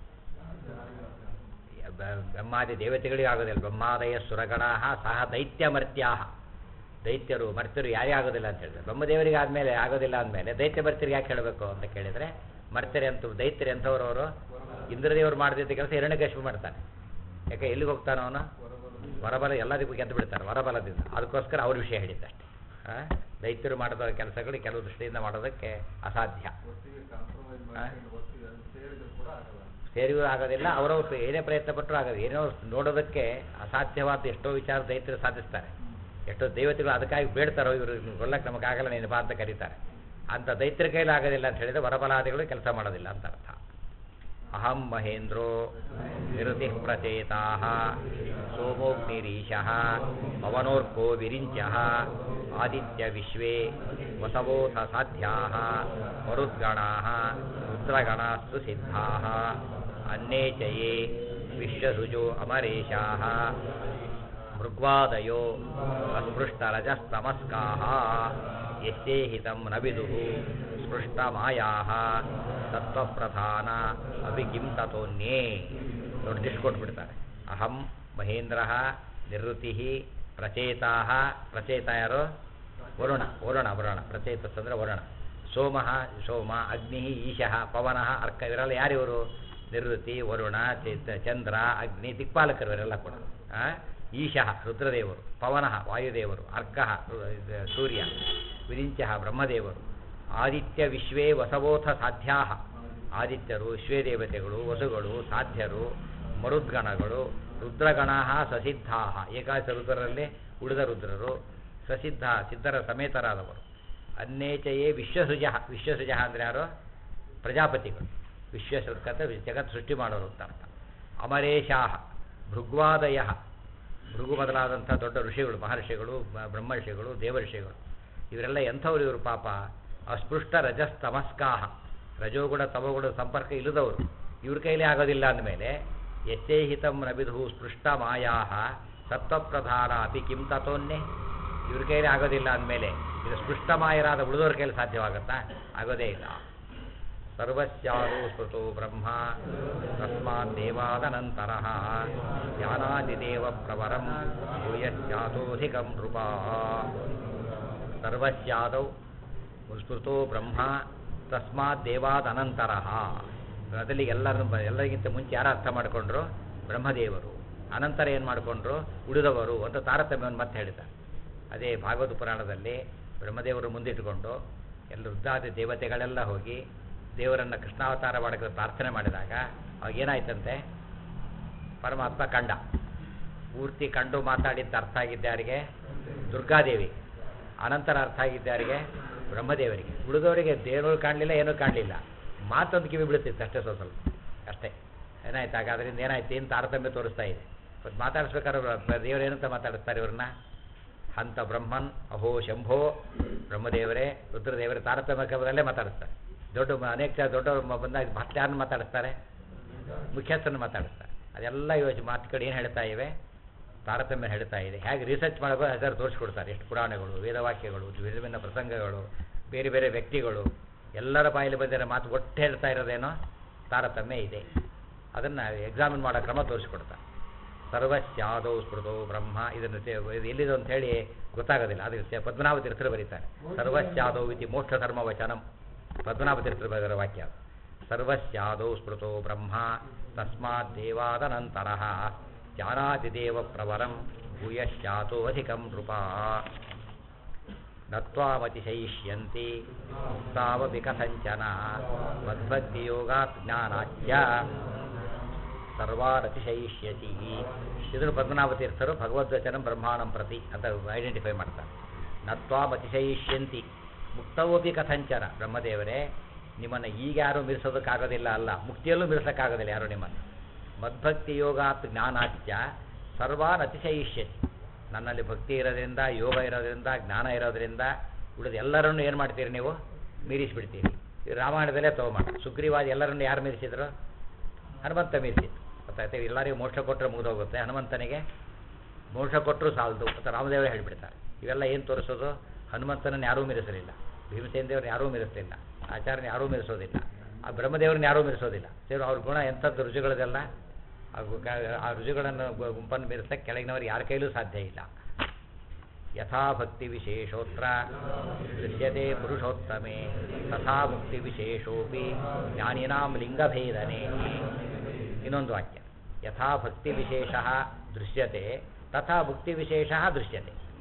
ಬ- ಬ್ರಹ್ಮಾದಿ ದೇವತೆಗಳಿಗೂ ಆಗೋದಿಲ್ಲ ಬ್ರಹ್ಮಾದಯ ಸುರಗಣಾ ಸಹ ದೈತ್ಯ ಮರ್ತ್ಯಾ ದೈತ್ಯರು ಮರ್ತ್ಯರು ಯಾರೇ ಆಗೋದಿಲ್ಲ ಅಂತ ಹೇಳಿದ್ರೆ ಬ್ರಹ್ಮದೇವರಿಗೆ ಆದಮೇಲೆ ಆಗೋದಿಲ್ಲ ಅಂದಮೇಲೆ ದೈತ್ಯ ಮರ್ತ್ಯರಿಗೆ ಯಾಕೆ ಹೇಳಬೇಕು ಅಂತ ಕೇಳಿದರೆ ಮರ್ತ್ಯರೆ ಅಂತ ದೈತ್ಯರು ಎಂಥವ್ರು ಅವರು ಇಂದ್ರದೇವರು ಮಾಡದಿದ್ದ ಕೆಲಸ ಹಿರಣ್ಯಕಶಿಪು ಮಾಡ್ತಾನೆ ಯಾಕೆ ಎಲ್ಲಿಗೆ ಹೋಗ್ತಾನೋ ಅವನು ವರಬಲ ಎಲ್ಲದಕ್ಕೂ ಗೆದ್ದು ಬಿಡ್ತಾರೆ ವರಬಲದಿಂದ ಅದಕ್ಕೋಸ್ಕರ ಅವ್ರ ವಿಷಯ ಹೇಳಿದ್ದಷ್ಟೇ ಆ? ದೈತ್ಯರು ಮಾಡದ ಕೆಲಸಗಳು ಕೆಲವು ದೃಷ್ಟಿಯಿಂದ ಮಾಡೋದಕ್ಕೆ ಅಸಾಧ್ಯ ಒಟ್ಟಿಗೆ ಕಾಂಪ್ರಮೈಸ್ ಮಾಡ್ಕೊಂಡು ಒಟ್ಟಿಗೆ ಅದು ಸೇರಿದ್ರು ಕೂಡ ಆಗಲ್ಲ ಸೇರಿಯೂ ಆಗೋದಿಲ್ಲ ಅವರವ್ರು ಏನೇ ಪ್ರಯತ್ನ ಪಟ್ಟರು ಆಗೋದು ಏನೋ ನೋಡೋದಕ್ಕೆ ಅಸಾಧ್ಯವಾದ ಎಷ್ಟೋ ವಿಚಾರ ದೈತ್ಯರು ಸಾಧಿಸ್ತಾರೆ ಎಷ್ಟೋ ದೇವತೆಗಳು ಅದಕ್ಕಾಗಿ ಬೇಡ್ತಾರೋ ಇವರು ಕೊಲ್ಲಕ್ಕೆ ನಮಗಾಗಲ್ಲ ನೀನು ಬಾ ಅಂತ ಕರೀತಾರೆ ಅಂಥ ದೈತ್ಯರ ಕೈಲಿ ಆಗೋದಿಲ್ಲ ಅಂತ ಹೇಳಿದ್ರೆ ವರಬಲಾದಿಗಳು ಕೆಲಸ ಮಾಡೋದಿಲ್ಲ ಅಂತ ಅರ್ಥ ಅಹಂ ಮಹೇಂದ್ರೋ ನಿರುತಿ ಪ್ರಚೇತಾ ಸೋಮೋಗ್ನಿರೀಶಃ ಪವನೋರ್ಕೋ ವಿರಿಂಚಃ ಆದಿತ್ಯ ವಿಶ್ವೇ ವಸವೋಥ ಸಾಧ್ಯಾ ಮರುದ್ಗಣಾ ರುದ್ರಗಣಾಸ್ತು ಸಿದ್ಧಾ ಅನ್ನೇ ಚ ಯೇ ವಿಶ್ವಸುಜೋ ಅಮರೇಶಾ ಮೃಗ್ವಾದಯೋ ಅಸ್ಪೃಷ್ಟರಜಸ್ತಮಸ್ಕಾಃ ಯಸ್ಯೇಹಿತಂ ನ ವಿದುಃ ಸ್ಪೃಷ್ಟಮಾಯಾಃ ತತ್ವಪ್ರಧಾನ ಅಭಿ ಕಿಂ ತಥೋನ್ಯೇ ನೋಡಿ ಲಿಸ್ಟ್ ಕೊಟ್ಬಿಡ್ತಾರೆ ಅಹಂ ಮಹೇಂದ್ರ ನಿವೃತ್ತಿ ಪ್ರಚೇತಾ ಪ್ರಚೇತ ಯಾರು ವರುಣ ವರುಣ ವರುಣ ಪ್ರಚೇತಸ್ ಅಂದರೆ ವರುಣ ಸೋಮ ಸೋಮ ಅಗ್ನಿ ಈಶಃ ಪವನ ಅರ್ಕ ಇವರೆಲ್ಲ ಯಾರಿವರು ನಿವೃತ್ತಿ ವರುಣ ಚೇತ ಚಂದ್ರ ಅಗ್ನಿ ದಿಕ್ಪಾಲಕರು ಇವರೆಲ್ಲ ಕೂಡ ಆ? ಈಶಃ ರುದ್ರದೇವರು ಪವನ ವಾಯುದೇವರು ಅರ್ಕ ಸೂರ್ಯ ವಿರಿಂಚ ಬ್ರಹ್ಮದೇವರು ಆದಿತ್ಯ ವಿಶ್ವೇ ವಸವೋಥ ಸಾಧ್ಯಾ ಆದಿತ್ಯರು ವಿಶ್ವೇ ದೇವತೆಗಳು ವಸುಗಳು ಸಾಧ್ಯರು ಮರುದ್ಗಣಗಳು ರುದ್ರಗಣ ಸಸಿದ್ಧಾ ಏಕಾದಶ ರುದ್ರರಲ್ಲಿ ಉಳಿದ ರುದ್ರರು ಸಸಿದ್ಧ ಸಿದ್ಧರ ಸಮೇತರಾದವರು ಅನ್ನೇಚಯೇ ವಿಶ್ವಸೃಜ ವಿಶ್ವಸೃಜ ಅಂದರೆ ಯಾರು ಪ್ರಜಾಪತಿಗಳು ವಿಶ್ವಸೃಕತ ಜಗತ್ ಸೃಷ್ಟಿ ಮಾಡೋರು ಅಂತ ಅರ್ಥ ಅಮರೇಶಾಹ ಭೃಗ್ವಾದಯ ಭೃಗು ಮೊದಲಾದಂಥ ದೊಡ್ಡ ಋಷಿಗಳು ಮಹರ್ಷಿಗಳು ಬ- ಬ್ರಹ್ಮರ್ಷಿಗಳು ದೇವರ್ಷಿಗಳು ಇವರೆಲ್ಲ ಎಂಥವ್ರು ಇವರು ಪಾಪ ಅಸ್ಪೃಷ್ಟ ರಜಸ್ತಮಸ್ಕಾಹ ರಜೋಗುಣ ತಮಗುಣ ಸಂಪರ್ಕ ಇಲ್ಲದವರು ಇವ್ರ ಕೈಲೇ ಆಗೋದಿಲ್ಲ ಅಂದಮೇಲೆ ಯಶೇಹಿತಂ ನಬಿಧು ಸ್ಪೃಷ್ಟ ಮಾಯಾ ಸತ್ವಪ್ರಧಾನ ಅಪಿ ಕಿಂ ತಥೋನ್ನೇ ಇವ್ರ ಕೈಲಿ ಆಗೋದಿಲ್ಲ ಅಂದಮೇಲೆ ಇದು ಸ್ಪೃಷ್ಟ ಮಾಯರಾದ ಉಳಿದವ್ರ ಕೈಲಿ ಸಾಧ್ಯವಾಗುತ್ತಾ ಆಗೋದೇ ಇಲ್ಲ ಸರ್ವಸ್ಯಾರು ಸ್ಮೃತೋ ಬ್ರಹ್ಮ ತಸ್ಮಾತ್ ದೇವಾದನಂತರ ಜ್ಞಾನಾದಿದೇವ ಪ್ರವರಂ ಭೂಯಶ್ಚಾತೋಧಿಕಂ ನೃಪ ಸರ್ವಸ್ಯಾದೌ ಸ್ಮೃತೋ ಬ್ರಹ್ಮ ತಸ್ಮಾತ್ ದೇವಾದನಂತರ ಅದರಲ್ಲಿ ಎಲ್ಲರನ್ನು ಬ- ಎಲ್ಲರಿಗಿಂತ ಮುಂಚೆ ಯಾರು ಅರ್ಥ ಮಾಡಿಕೊಂಡ್ರು ಬ್ರಹ್ಮದೇವರು ಅನಂತರ ಏನು ಮಾಡಿಕೊಂಡ್ರು ಉಳಿದವರು ಅಂತ ತಾರತಮ್ಯವನ್ನು ಮತ್ತೆ ಹೇಳ್ತಾರೆ ಅದೇ ಭಾಗವತ ಪುರಾಣದಲ್ಲಿ ಬ್ರಹ್ಮದೇವರು ಮುಂದಿಟ್ಟುಕೊಂಡು ಎಲ್ಲ ರುದ್ರಾದಿ ದೇವತೆಗಳೆಲ್ಲ ಹೋಗಿ ದೇವರನ್ನು ಕೃಷ್ಣಾವತಾರ ಮಾಡಕ್ಕೆ ಪ್ರಾರ್ಥನೆ ಮಾಡಿದಾಗ ಅವಾಗ ಏನಾಯ್ತಂತೆ ಪರಮಾತ್ಮ ಕಂಡ ಪೂರ್ತಿ ಕಂಡು ಮಾತಾಡಿದ್ದು ಅರ್ಥ ಆಗಿದ್ದ ಯಾರಿಗೆ ದುರ್ಗಾದೇವಿ ಅನಂತರ ಅರ್ಥ ಆಗಿದ್ದ ಯಾರಿಗೆ ಬ್ರಹ್ಮದೇವರಿಗೆ ಉಳಿದವರಿಗೆ ದೇವರು ಕಾಣಲಿಲ್ಲ ಏನೂ ಕಾಣಲಿಲ್ಲ ಮಾತೊಂದು ಕಿವಿ ಬೀಳುತ್ತಿತ್ತು ಅಷ್ಟೇ ಸ್ವಲ್ಪ ಸ್ವಲ್ಪ ಅಷ್ಟೇ ಏನಾಯ್ತು ಆಗ ಅದರಿಂದ ಏನಾಯ್ತು ಏನು ತಾರತಮ್ಯ ತೋರಿಸ್ತಾ ಇದೆ ಮತ್ತು ಮಾತಾಡಿಸ್ಬೇಕಾದ್ರೆ ಬ- ದೇವರೇನಂತ ಮಾತಾಡಿಸ್ತಾರೆ ಇವ್ರನ್ನ ಹಂತ ಬ್ರಹ್ಮನ್ ಅಹೋ ಶಂಭೋ ಬ್ರಹ್ಮದೇವರೇ ರುದ್ರದೇವರೇ ತಾರತಮ್ಯ ಕ್ರಮದಲ್ಲೇ ಮಾತಾಡಿಸ್ತಾರೆ ದೊಡ್ಡ ಮ- ಅನೇಕ ಜನ ದೊಡ್ಡವರು ಮ- ಬಂದಾಗ ಮತ್ತೆ ಯಾರನ್ನ ಮಾತಾಡಿಸ್ತಾರೆ ಮುಖ್ಯಸ್ಥರನ್ನು ಮಾತಾಡಿಸ್ತಾರೆ ಅದೆಲ್ಲ ಯೋಚನೆ ಮಾತುಗಳು ಏನು ಹೇಳ್ತಾ ಇವೆ ತಾರತಮ್ಯ ಹೇಳ್ತಾ ಇದೆ ಹೇಗೆ ರಿಸರ್ಚ್ ಮಾಡಬೇಕು ಅದರ ತೋರಿಸ್ಕೊಡ್ತಾರೆ ಎಷ್ಟು ಪುರಾಣಗಳು ವೇದವಾಕ್ಯಗಳು ವಿಭಿನ್ನ ವಿಭಿನ್ನ ಪ್ರಸಂಗಗಳು ಬೇರೆ ಬೇರೆ ವ್ಯಕ್ತಿಗಳು ಎಲ್ಲರ ಬಾಯಲ್ಲಿ ಬಂದಿರೋ ಮಾತು ಒಟ್ಟು ಹೇಳ್ತಾ ಇರೋದೇನೋ ತಾರತಮ್ಯ ಇದೆ ಅದನ್ನು ಎಕ್ಸಾಮಿನ್ ಮಾಡೋ ಕ್ರಮ ತೋರಿಸ್ಕೊಡ್ತಾರೆ ಸರ್ವಸ್ಯಾದೌ ಸ್ಮೃತೋ ಬ್ರಹ್ಮ ಇದನ್ನು ತೆ- ಇದು ಎಲ್ಲಿದೆ ಅಂತ ಹೇಳಿ ಗೊತ್ತಾಗೋದಿಲ್ಲ ಅದಕ್ಕೆ ಪದ್ಮನಾಭ ತೀರ್ಥರು ಬರೀತಾರೆ ಸರ್ವಸ್ಯಾದೌ ಇತಿ ಮೋಕ್ಷ ಧರ್ಮ ವಚನಂ ಪದ್ಮನಾಭ ತೀರ್ಥರು ಬರೆದಿರೋ ವಾಕ್ಯ ಅದು. ಸರ್ವಸ್ಯಾದೌ ಸ್ಮೃತೋ ಬ್ರಹ್ಮ ತಸ್ಮಾತ್ ದೇವಾದನಂತರ ಜಾನಾತಿದೇವ ಪ್ರವರಂ ಭೂಯಶ್ಚಾತೋ ಅಧಿಕಂ ನೃಪ ನತ್ವಾಮತಿಶಯಿಷ್ಯಂತಿ ಮುಕ್ತಾವಪಿ ಕಥಂಚನ ಮದ್ಭಕ್ತಿಯೋಗಾತ್ ಜ್ಞಾನಾಚ್ಯ ಸರ್ವಾರತಿಶಯಿಷ್ಯತಿ ಇದನ್ನು ಪದ್ಮನಾಭ ತೀರ್ಥರು ಭಗವದ್ವಚನಂ ಬ್ರಹ್ಮಾಣಂ ಪ್ರತಿ ಅಂತ ಐಡೆಂಟಿಫೈ ಮಾಡ್ತಾರೆ ನತ್ವಾಮತಿಶಯಿಷ್ಯಂತಿ ಮುಕ್ತವೋಪಿ ಕಥಂಚನ ಬ್ರಹ್ಮದೇವರೇ ನಿಮ್ಮನ್ನು ಈಗ ಯಾರೂ ಮೀರಿಸೋದಕ್ಕಾಗೋದಿಲ್ಲ ಅಲ್ಲ ಮುಕ್ತಿಯಲ್ಲೂ ಮೀರಿಸೋಕ್ಕಾಗೋದಿಲ್ಲ ಯಾರು ನಿಮ್ಮನ್ನು ಮದ್ಭಕ್ತಿ ಯೋಗಾತ್ ಜ್ಞಾನಾಚ್ಯ ಸರ್ವಾನ್ ಅತಿಶಯಿಷ್ಯತಿ ನನ್ನಲ್ಲಿ ಭಕ್ತಿ ಇರೋದ್ರಿಂದ ಯೋಗ ಇರೋದ್ರಿಂದ ಜ್ಞಾನ ಇರೋದ್ರಿಂದ ಉಳಿದ ಎಲ್ಲರನ್ನು ಏನು ಮಾಡ್ತೀರಿ ನೀವು ಮೀರಿಸಿಬಿಡ್ತೀರಿ ಈ ರಾಮಾಯಣದಲ್ಲೇ ತಗೊಂಬಾರ ಸುಗ್ರೀವಾದಿ ಎಲ್ಲರನ್ನು ಯಾರು ಮೀರಿಸಿದ್ರು ಹನುಮಂತ ಮೀರಿಸಿದ್ರು ಗೊತ್ತಾಯ್ತು ಎಲ್ಲರಿಗೂ ಮೋಕ್ಷ ಕೊಟ್ಟರೆ ಮುಗಿದೋಗುತ್ತೆ ಹನುಮಂತನಿಗೆ ಮೋಕ್ಷ ಕೊಟ್ಟರು ಸಾಲದು ಅಂತ ರಾಮದೇವರೇ ಹೇಳಿಬಿಡ್ತಾರೆ ಇವೆಲ್ಲ ಏನು ತೋರಿಸೋದು ಹನುಮಂತನನ್ನು ಯಾರೂ ಮೀರಿಸಲಿಲ್ಲ ಭೀಮಸೇನ ದೇವ್ರನ್ನ ಯಾರೂ ಮೀರಿಸಲಿಲ್ಲ ಆಚಾರ್ಯನ ಯಾರೂ ಮೀರಿಸೋದಿಲ್ಲ ಆ ಬ್ರಹ್ಮದೇವ್ರನ್ನ ಯಾರೂ ಮೀರಿಸೋದಿಲ್ಲ ಸೇರು ಅವ್ರ ಗುಣ ಎಂಥದ್ದು ರುಜುಗಳದೆಲ್ಲ ಆ ಗು- ಕ- ಆ ರುಜುಗಳನ್ನು ಗು- ಗುಂಪನ್ನು ಮೀರಿಸಕ್ಕೆ ಕೆಳಗಿನವರು ಯಾರ ಕೈಲೂ ಸಾಧ್ಯ ಇಲ್ಲ ಯಥಾ ಭಕ್ತಿ ವಿಶೇಷೋತ್ರ ದೃಶ್ಯತೆ ಪುರುಷೋತ್ತಮೆ ತಥಾ ಮುಕ್ತಿ ವಿಶೇಷೋಪಿ ಜ್ಞಾನಿನಾಂ ಲಿಂಗಭೇದನೆ ಇನ್ನೊಂದು ವಾಕ್ಯ ಯಥಾ ಭಕ್ತಿ ವಿಶೇಷ ದೃಶ್ಯತೆ ತಥಾ ಮುಕ್ತಿ ವಿಶೇಷ ದೃಶ್ಯತೆ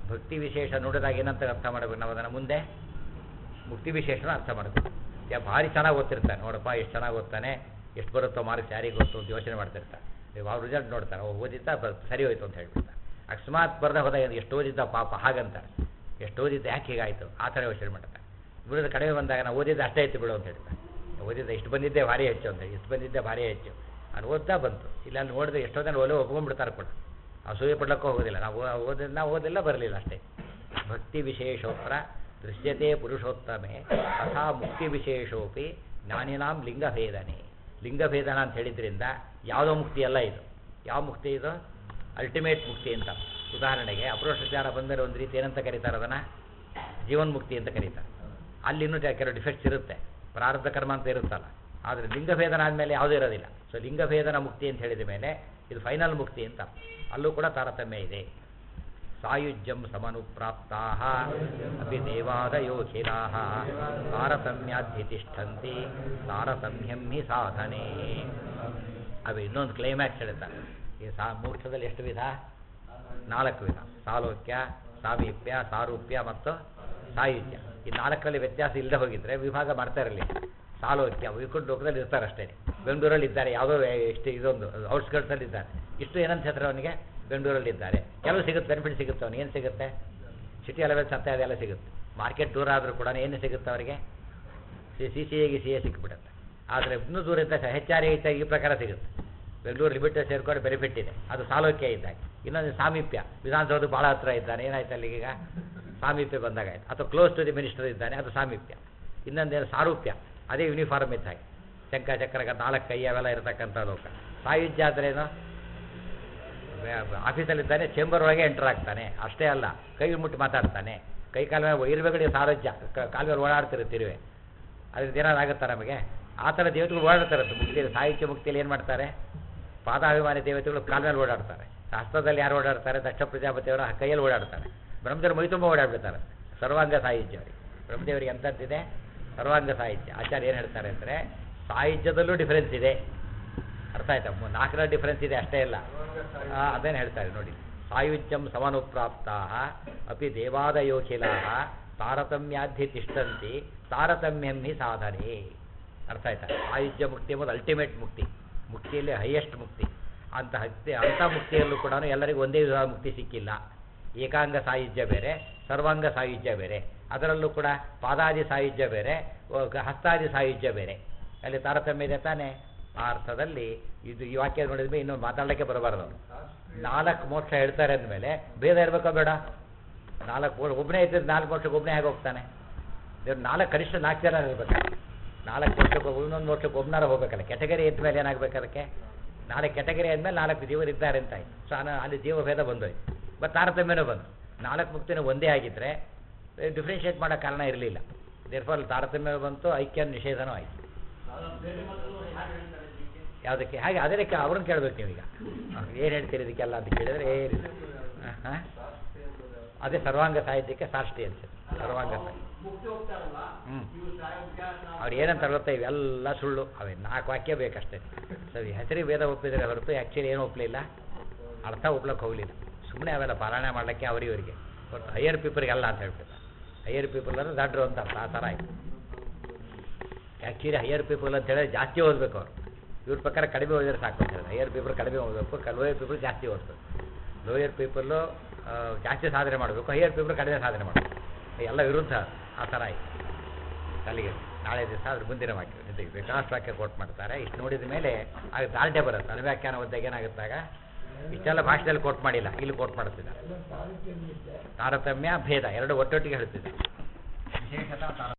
ಭಕ್ತಿ ವಿಶೇಷ ನೋಡಿದಾಗ ಏನಂತ ಅರ್ಥ ಮಾಡಬೇಕು ನಾವು ಅದನ್ನು ಮುಂದೆ ಮುಕ್ತಿ ವಿಶೇಷನ ಅರ್ಥ ಮಾಡಬೇಕು ಯಾ ಭಾರಿ ಚೆನ್ನಾಗಿ ಓದ್ತಿರ್ತಾನೆ ನೋಡಪ್ಪ ಎಷ್ಟು ಚೆನ್ನಾಗಿ ಓದ್ತಾನೆ ಎಷ್ಟು ಬರುತ್ತೋ ಮಾರ್ಕ್ಸ್ ಯಾರಿಗೆ ಗೊತ್ತು ಅಂತ ಯೋಚನೆ ಮಾಡ್ತಿರ್ತಾನೆ ಇವಾಗ ಅವ್ರ ರಿಸಲ್ಟ್ ನೋಡ್ತಾರೆ ಓ ಓದಿದ್ದ ಬ ಸರಿ ಹೋಯ್ತು ಅಂತ ಹೇಳ್ಬಿಡ್ತಾರೆ ಅಕಸ್ಮಾತ್ ಬರ್ದ ಹೋದಾಗ ಎಷ್ಟು ಓದಿದ್ದ ಪಾಪ ಹಾಗಂತಾರೆ ಎಷ್ಟು ಓದಿದ್ದ ಯಾಕೆ ಹೀಗಾಯಿತು ಆ ಥರ ಯೋಚನೆ ಮಾಡ್ತಾರೆ ಬಿಡೋದು ಕಡಿಮೆ ಬಂದಾಗ ನಾವು ಓದಿದ್ದು ಅಷ್ಟೇ ಇತ್ತು ಬಿಡು ಅಂತ ಹೇಳ್ತಾರೆ ಓದಿದ್ದ ಇಷ್ಟು ಬಂದಿದ್ದೆ ಭಾರಿ ಹೆಚ್ಚು ಅಂತ ಇಷ್ಟು ಬಂದಿದ್ದೆ ಭಾರಿ ಹೆಚ್ಚು ಅದು ಓದ್ತಾ ಬಂತು ಇಲ್ಲ ಅಲ್ಲಿ ನೋಡಿದ್ರೆ ಎಷ್ಟೋ ಜನ ಒಲೆ ಒಪ್ಕೊಂಡ್ಬಿಡ್ತಾರೆ ಕೂಡ ಅಸೂಯೆ ಪಡ್ಲಿಕ್ಕೂ ಹೋಗೋದಿಲ್ಲ ನಾವು ಓದಿಲ್ಲ ನಾವು ಓದಿಲ್ಲ ಬರಲಿಲ್ಲ ಅಷ್ಟೇ ಭಕ್ತಿ ವಿಶೇಷೋತ್ತರ ದೃಶ್ಯತೆ ಪುರುಷೋತ್ತಮೆ ತಥಾ ಮುಕ್ತಿ ವಿಶೇಷೋಪಿ ಜ್ಞಾನಿನಾಂ ಲಿಂಗಭೇದನೆ ಲಿಂಗಭೇದನ ಅಂತ ಹೇಳಿದ್ರಿಂದ ಯಾವುದೋ ಮುಕ್ತಿ ಅಲ್ಲ ಇದು ಯಾವ ಮುಕ್ತಿ ಇದು ಅಲ್ಟಿಮೇಟ್ ಮುಕ್ತಿ ಅಂತ ಉದಾಹರಣೆಗೆ ಅಪರೋಕ್ಷ ಜ್ಞಾನ ಬಂದರೆ ಒಂದು ರೀತಿ ಏನಂತ ಕರೀತಾರೆ ಅದನ್ನು ಜೀವನ್ಮುಕ್ತಿ ಅಂತ ಕರೀತಾರೆ ಅಲ್ಲಿ ಇನ್ನೂ ಕೆಲವು ಡಿಫೆಕ್ಟ್ಸ್ ಇರುತ್ತೆ ಪ್ರಾರಬ್ಧ ಕರ್ಮ ಅಂತ ಇರುತ್ತಲ್ಲ ಆದರೆ ಲಿಂಗಭೇದನ ಆದಮೇಲೆ ಯಾವುದೂ ಇರೋದಿಲ್ಲ ಸೊ ಲಿಂಗಭೇದನ ಮುಕ್ತಿ ಅಂತ ಹೇಳಿದ ಮೇಲೆ ಇದು ಫೈನಲ್ ಮುಕ್ತಿ ಅಂತ ಅಲ್ಲೂ ಕೂಡ ತಾರತಮ್ಯ ಇದೆ ಸಾಯುಜ್ಯಂ ಸಮನುಪ್ರಾಪ್ತಾ ಅಪಿ ದೇವಾದಯೋಖಿಲಾ ತಾರತಮ್ಯಾಧಿ ತಿಷ್ಠಂತಿ ತಾರತಮ್ಯಂ ಹಿ ಸಾಧನೆ ಅವು ಇನ್ನೊಂದು ಕ್ಲೈಮ್ಯಾಕ್ಸ್ ಹೇಳ್ತಾರೆ ಈ ಸಾ ಮೋಕ್ಷದಲ್ಲಿ ಎಷ್ಟು ವಿಧ ನಾಲ್ಕು ವಿಧ ಸಾಲೋಕ್ಯ ಸಾಮೀಪ್ಯ ಸಾರೂಪ್ಯ ಮತ್ತು ಸಾಯುಜ್ಯ ಈ ನಾಲ್ಕರಲ್ಲಿ ವ್ಯತ್ಯಾಸ ಇಲ್ಲದೆ ಹೋಗಿದ್ರೆ ವಿಭಾಗ ಮಾಡ್ತಾ ಇರಲಿಲ್ಲ ಸಾಲೋಕ್ಯ ವೈಕುಂಠ ಲೋಕದಲ್ಲಿ ಇರ್ತಾರೆ ಅಷ್ಟೇ ಬೆಂಗಳೂರಲ್ಲಿ ಇದ್ದಾರೆ ಯಾವುದೋ ಎಷ್ಟು ಇದೊಂದು ಔಟ್ಸ್ಕರ್ಟ್ಸಲ್ಲಿ ಇದ್ದಾರೆ ಇಷ್ಟು ಏನಂತ ಹೇಳ್ತಾರೆ ಅವನಿಗೆ ಬೆಂಗಳೂರಲ್ಲಿ ಇದ್ದಾರೆ ಕೆಲವು ಸಿಗುತ್ತೆ ಬೆನಿಫಿಟ್ ಸಿಗುತ್ತೆ ಅವನಿಗೆ ಏನು ಸಿಗುತ್ತೆ ಸಿಟಿ ಅಲೆವೆನ್ಸ್ ಅಂತ ಅದೆಲ್ಲ ಸಿಗುತ್ತೆ ಮಾರ್ಕೆಟ್ ದೂರ ಆದರೂ ಕೂಡ ಏನು ಸಿಗುತ್ತೆ ಅವರಿಗೆ ಸಿ ಸಿ ಸಿ ಎಗೆ ಸಿ ಎ ಸಿಕ್ಬಿಡುತ್ತೆ ಆದರೆ ಇನ್ನೂ ದೂರ ಇದ್ದಾಗ ಹೆಚ್ಚಾರಿ ಹೆಚ್ಚಾಗಿ ಈ ಪ್ರಕಾರ ಸಿಗುತ್ತೆ ಬೆಂಗಳೂರು ಲಿಮಿಟ್ ಸೇರ್ಕೊಂಡು ಬೆನಿಫಿಟ್ ಇದೆ ಅದು ಸಾಲೋಕ್ಯ ಇದ್ದಾಗ ಇನ್ನೊಂದು ಸಾಮೀಪ್ಯ ವಿಧಾನಸೌಧ ಭಾಳ ಹತ್ರ ಇದ್ದಾನೆ ಏನಾಯ್ತು ಅಲ್ಲಿಗೀಗ ಸಾಮೀಪ್ಯ ಬಂದಾಗ ಆಯ್ತು ಅಥವಾ ಕ್ಲೋಸ್ ಟು ದಿ ಮಿನಿಸ್ಟರ್ ಇದ್ದಾನೆ ಅದು ಸಾಮೀಪ್ಯ ಇನ್ನೊಂದೇನು ಸಾರೂಪ್ಯ ಅದೇ ಯೂನಿಫಾರ್ಮ್ ಇದ್ದಾಗೆ ಶಂಕ ಚಕ್ರಕ ನಾಲ್ಕು ಕೈ ಅವೆಲ್ಲ ಇರತಕ್ಕಂಥ ಲೋಕ ಸಾಯುಜ್ಯ ಆದ್ರೇನು ಆಫೀಸಲ್ಲಿದ್ದಾನೆ ಚೇಂಬರ್ ಒಳಗೆ ಎಂಟರ್ ಆಗ್ತಾನೆ ಅಷ್ಟೇ ಅಲ್ಲ ಕೈ ಮುಟ್ಟಿ ಮಾತಾಡ್ತಾನೆ ಕೈ ಕಾಲ ಮೇಲೆ ಇರುವೆಗಳಿಗೆ ಸಾರೋಜ್ಯ ಕಾಲ ಮೇಲೆ ಓಡಾಡ್ತಿರುತ್ತಿರುವೆ ಅದರಿಂದ ಏನಾದ್ರು ಆಗುತ್ತಾ ನಮಗೆ ಆ ಥರ ದೇವತೆಗಳು ಓಡಾಡ್ತಾರೆ ಮುಕ್ತಿಯಲ್ಲಿ ಸಾಹಿತ್ಯ ಮುಕ್ತಿಯಲ್ಲಿ ಏನು ಮಾಡ್ತಾರೆ ಪಾದಾಭಿಮಾನಿ ದೇವತೆಗಳು ಕಾಲ ಮೇಲೆ ಓಡಾಡ್ತಾರೆ ಹಸ್ತದಲ್ಲಿ ಯಾರು ಓಡಾಡ್ತಾರೆ ದಕ್ಷ ಪ್ರಜಾಪತಿಯವರ ಕೈಯಲ್ಲಿ ಓಡಾಡ್ತಾರೆ ಬ್ರಹ್ಮದೇವರು ಮೈ ತುಂಬ ಓಡಾಡ್ಬಿಡ್ತಾರೆ ಸರ್ವಾಂಗ ಸಾಹಿತ್ಯ ಅವರಿಗೆ ಬ್ರಹ್ಮದೇವರಿಗೆ ಎಂಥದ್ದಿದೆ ಸರ್ವಾಂಗ ಸಾಹಿತ್ಯ ಆಚಾರ್ಯ ಏನು ಹೇಳ್ತಾರೆ ಅಂದರೆ ಸಾಹಿತ್ಯದಲ್ಲೂ ಡಿಫರೆನ್ಸ್ ಇದೆ ಅರ್ಥ ಆಯ್ತಾ ಮು- ನಾಲ್ಕರ ಡಿಫರೆನ್ಸ್ ಇದೆ ಅಷ್ಟೇ ಇಲ್ಲ ಆ, ಅದೇನು ಹೇಳ್ತಾರೆ ನೋಡಿ ಸಾಯುಜ್ಯಂ ಸಮನುಪ್ರಾಪ್ತಾ ಅಪಿ ದೇವಾದಯೋಖಿಲಾ ತಾರತಮ್ಯಾಧಿ ತಿಷ್ಟಂತಿ ತಾರತಮ್ಯಂ ಹಿ ಸಾಧನೆ ಅರ್ಥ ಆಯ್ತಾ ಸಾಯುಜ್ಯ ಮುಕ್ತಿ ಎಂಬುದು ಅಲ್ಟಿಮೇಟ್ ಮುಕ್ತಿ ಮುಕ್ತಿಯಲ್ಲಿ ಹೈಯೆಸ್ಟ್ ಮುಕ್ತಿ ಅಂತ ಹತ್ಯೆ ಅಂಥ ಮುಕ್ತಿಯಲ್ಲೂ ಕೂಡ ಎಲ್ಲರಿಗೂ ಒಂದೇ ವಿಧವಾದ ಮುಕ್ತಿ ಸಿಕ್ಕಿಲ್ಲ ಏಕಾಂಗ ಸಾಯುಜ್ಯ ಬೇರೆ ಸರ್ವಾಂಗ ಸಾಯುಜ್ಯ ಬೇರೆ ಅದರಲ್ಲೂ ಕೂಡ ಪಾದಾದಿ ಸಾಯುಜ್ಯ ಬೇರೆ ಓ, ಗ- ಹಸ್ತಾದಿ ಸಾಯುಜ್ಯ ಬೇರೆ ಅಲ್ಲಿ ತಾರತಮ್ಯ ಇದೆ ತಾನೇ ಆ ಅರ್ಥದಲ್ಲಿ ಇದು ಈ ವಾಕ್ಯ ನೋಡಿದ ಮೇಲೆ ಇನ್ನೊಂದು ಮಾತಾಡಲಿಕ್ಕೆ ಬರಬಾರ್ದು ಅವ್ರು. ನಾಲ್ಕು ಮೋಕ್ಷ ಹೇಳ್ತಾರೆ ಅಂದಮೇಲೆ ಭೇದ ಇರಬೇಕೋ ಬೇಡ ನಾಲ್ಕು ಮೋ- ಒಬ್ಬನೇ ಇದ್ದರೆ ನಾಲ್ಕು ವರ್ಷಕ್ಕೆ ಒಬ್ಬನೇ ಹೇಗೆ ಹೋಗ್ತಾನೆ ದೇವ್ರು ನಾಲ್ಕು ಕನಿಷ್ಠ ನಾಲ್ಕು ಜನ ಇರ್ಬೇಕು ನಾಲ್ಕು ವರ್ಷಕ್ಕೆ ಇನ್ನೊಂದು ವರ್ಷಕ್ಕೆ ಒಬ್ಬನಾರ ಹೋಗ್ಬೇಕಲ್ಲ ಕೆಟಗರಿ ಇದ್ದ ಮೇಲೆ ಏನಾಗಬೇಕು ಅದಕ್ಕೆ ನಾಲ್ಕು ಕೆಟಗರಿ ಆದಮೇಲೆ ನಾಲ್ಕು ಜೀವರು ಇದ್ದಾರೆ ಅಂತ ಆಯ್ತು ಸೊ ಅನ- ಅಲ್ಲಿ ಜೀವಭೇದ ಬಂದೋಯ್ತು ಮತ್ತು ತಾರತಮ್ಯನೂ ಬಂತು ನಾಲ್ಕು ಮುಕ್ತಿನೂ ಒಂದೇ ಆಗಿದ್ದರೆ ಡಿಫ್ರೆನ್ಷಿಯೇಟ್ ಮಾಡೋ ಕಾರಣ ಇರಲಿಲ್ಲ ದೇರ್ಫಾಲ್ ತಾರತಮ್ಯ ಬಂತು ಐಕ್ಯ ನಿಷೇಧನೂ ಆಯಿತು ಯಾವುದಕ್ಕೆ ಹಾಗೆ ಅದೇ ಅವ್ರನ್ನ ಕೇಳ್ಬೇಕು ನೀವೀಗ ಏನು ಹೇಳ್ತೀರಿ ಇದಕ್ಕೆಲ್ಲ ಅಂತ ಕೇಳಿದ್ರೆ ಏನಿಲ್ಲ ಹಾಂ ಅದೇ ಸರ್ವಾಂಗ ಸಾಹಿತ್ಯಕ್ಕೆ ಸಾಷ್ಟಿ ಅನ್ಸುತ್ತೆ ಸರ್ವಾಂಗ ಸಾಹಿತ್ಯ ಹ್ಞೂ ಅವ್ರು ಏನಂತ ಗೊತ್ತಾ ಇವೆಲ್ಲ ಸುಳ್ಳು ಅವೇ ನಾಲ್ಕು ವಾಕ್ಯ ಬೇಕಷ್ಟೇ ಸರಿ ಹೆಸರಿಗೆ ವೇದ ಒಪ್ಪಿದರೆ ಹೊರತು ಆ್ಯಕ್ಚುಲಿ ಏನು ಒಪ್ಪಲಿಲ್ಲ ಅರ್ಥ ಒಪ್ಲಕ್ಕೆ ಹೋಗಲಿಲ್ಲ ಸುಮ್ಮನೆ ಅವೆಲ್ಲ ಪಾರಾಯಣ ಮಾಡಲಿಕ್ಕೆ ಅವರಿವರಿಗೆ ಬಟ್ ಹೈಯರ್ ಪೀಪಲ್ಗೆಲ್ಲ ಅಂತ ಹೇಳ್ಬಿಟ್ಟು ಹೈಯರ್ ಪೀಪಲ್ ಅಂದರೆ ದಡ್ರು ಅಂತ ಅರ್ಥ ಆ ಥರ ಆಯಿತು ಆ್ಯಕ್ಚುಲಿ ಹೈಯರ್ ಪೀಪಲ್ ಅಂತ ಹೇಳಿದ್ರೆ ಜಾಸ್ತಿ ಓದಬೇಕು ಅವರು ಇವ್ರ ಪ್ರಕಾರ ಕಡಿಮೆ ಓದಿದ್ರೆ ಸಾಕು ಅಂತ ಹೇಳಿದ್ರೆ ಹೈಯರ್ ಪೀಪಲ್ ಕಡಿಮೆ ಓದಬೇಕು ಲೋಯರ್ ಪೀಪಲ್ ಜಾಸ್ತಿ ಓದಬೇಕು ಲೋಯರ್ ಪೀಪಲ್ಲು ಜಾಸ್ತಿ ಸಾಧನೆ ಮಾಡಬೇಕು ಹೈಯರ್ ಪೀಪಲ್ ಕಡಿಮೆ ಸಾಧನೆ ಮಾಡಬೇಕು ಎಲ್ಲ ವಿರುದ್ಧ ಆ ಥರ ಆಯಿತು ಅಲ್ಲಿಗೆ ನಾಳೆ ದಿವಸ ಅದ್ರ ಮುಂದಿನ ವಾಕ್ಯ ಜೊತೆಗೆ ವಿಕಾಸ್ ವಾಕ್ಯ ಕೋಟ್ ಮಾಡ್ತಾರೆ ಇಷ್ಟು ನೋಡಿದ ಮೇಲೆ ಆಗ ದಾಲ್ಟೆ ಬರುತ್ತೆ ಅನುವ್ಯಾಖ್ಯಾನ ಓದಿದಾಗ ಏನಾಗುತ್ತಾಗ ಇಷ್ಟೆಲ್ಲ ಭಾಷೆಯಲ್ಲಿ ಕೋಟ್ ಮಾಡಿಲ್ಲ ಇಲ್ಲಿ ಕೋಟ್ ಮಾಡ್ತಿದ್ದಾರೆ ತಾರತಮ್ಯ ಭೇದ ಎರಡು ಒಟ್ಟೊಟ್ಟಿಗೆ ಹೇಳ್ತಿದ್ದಾರೆ ವಿಶೇಷತಃ ತಾರತಮ್ಯ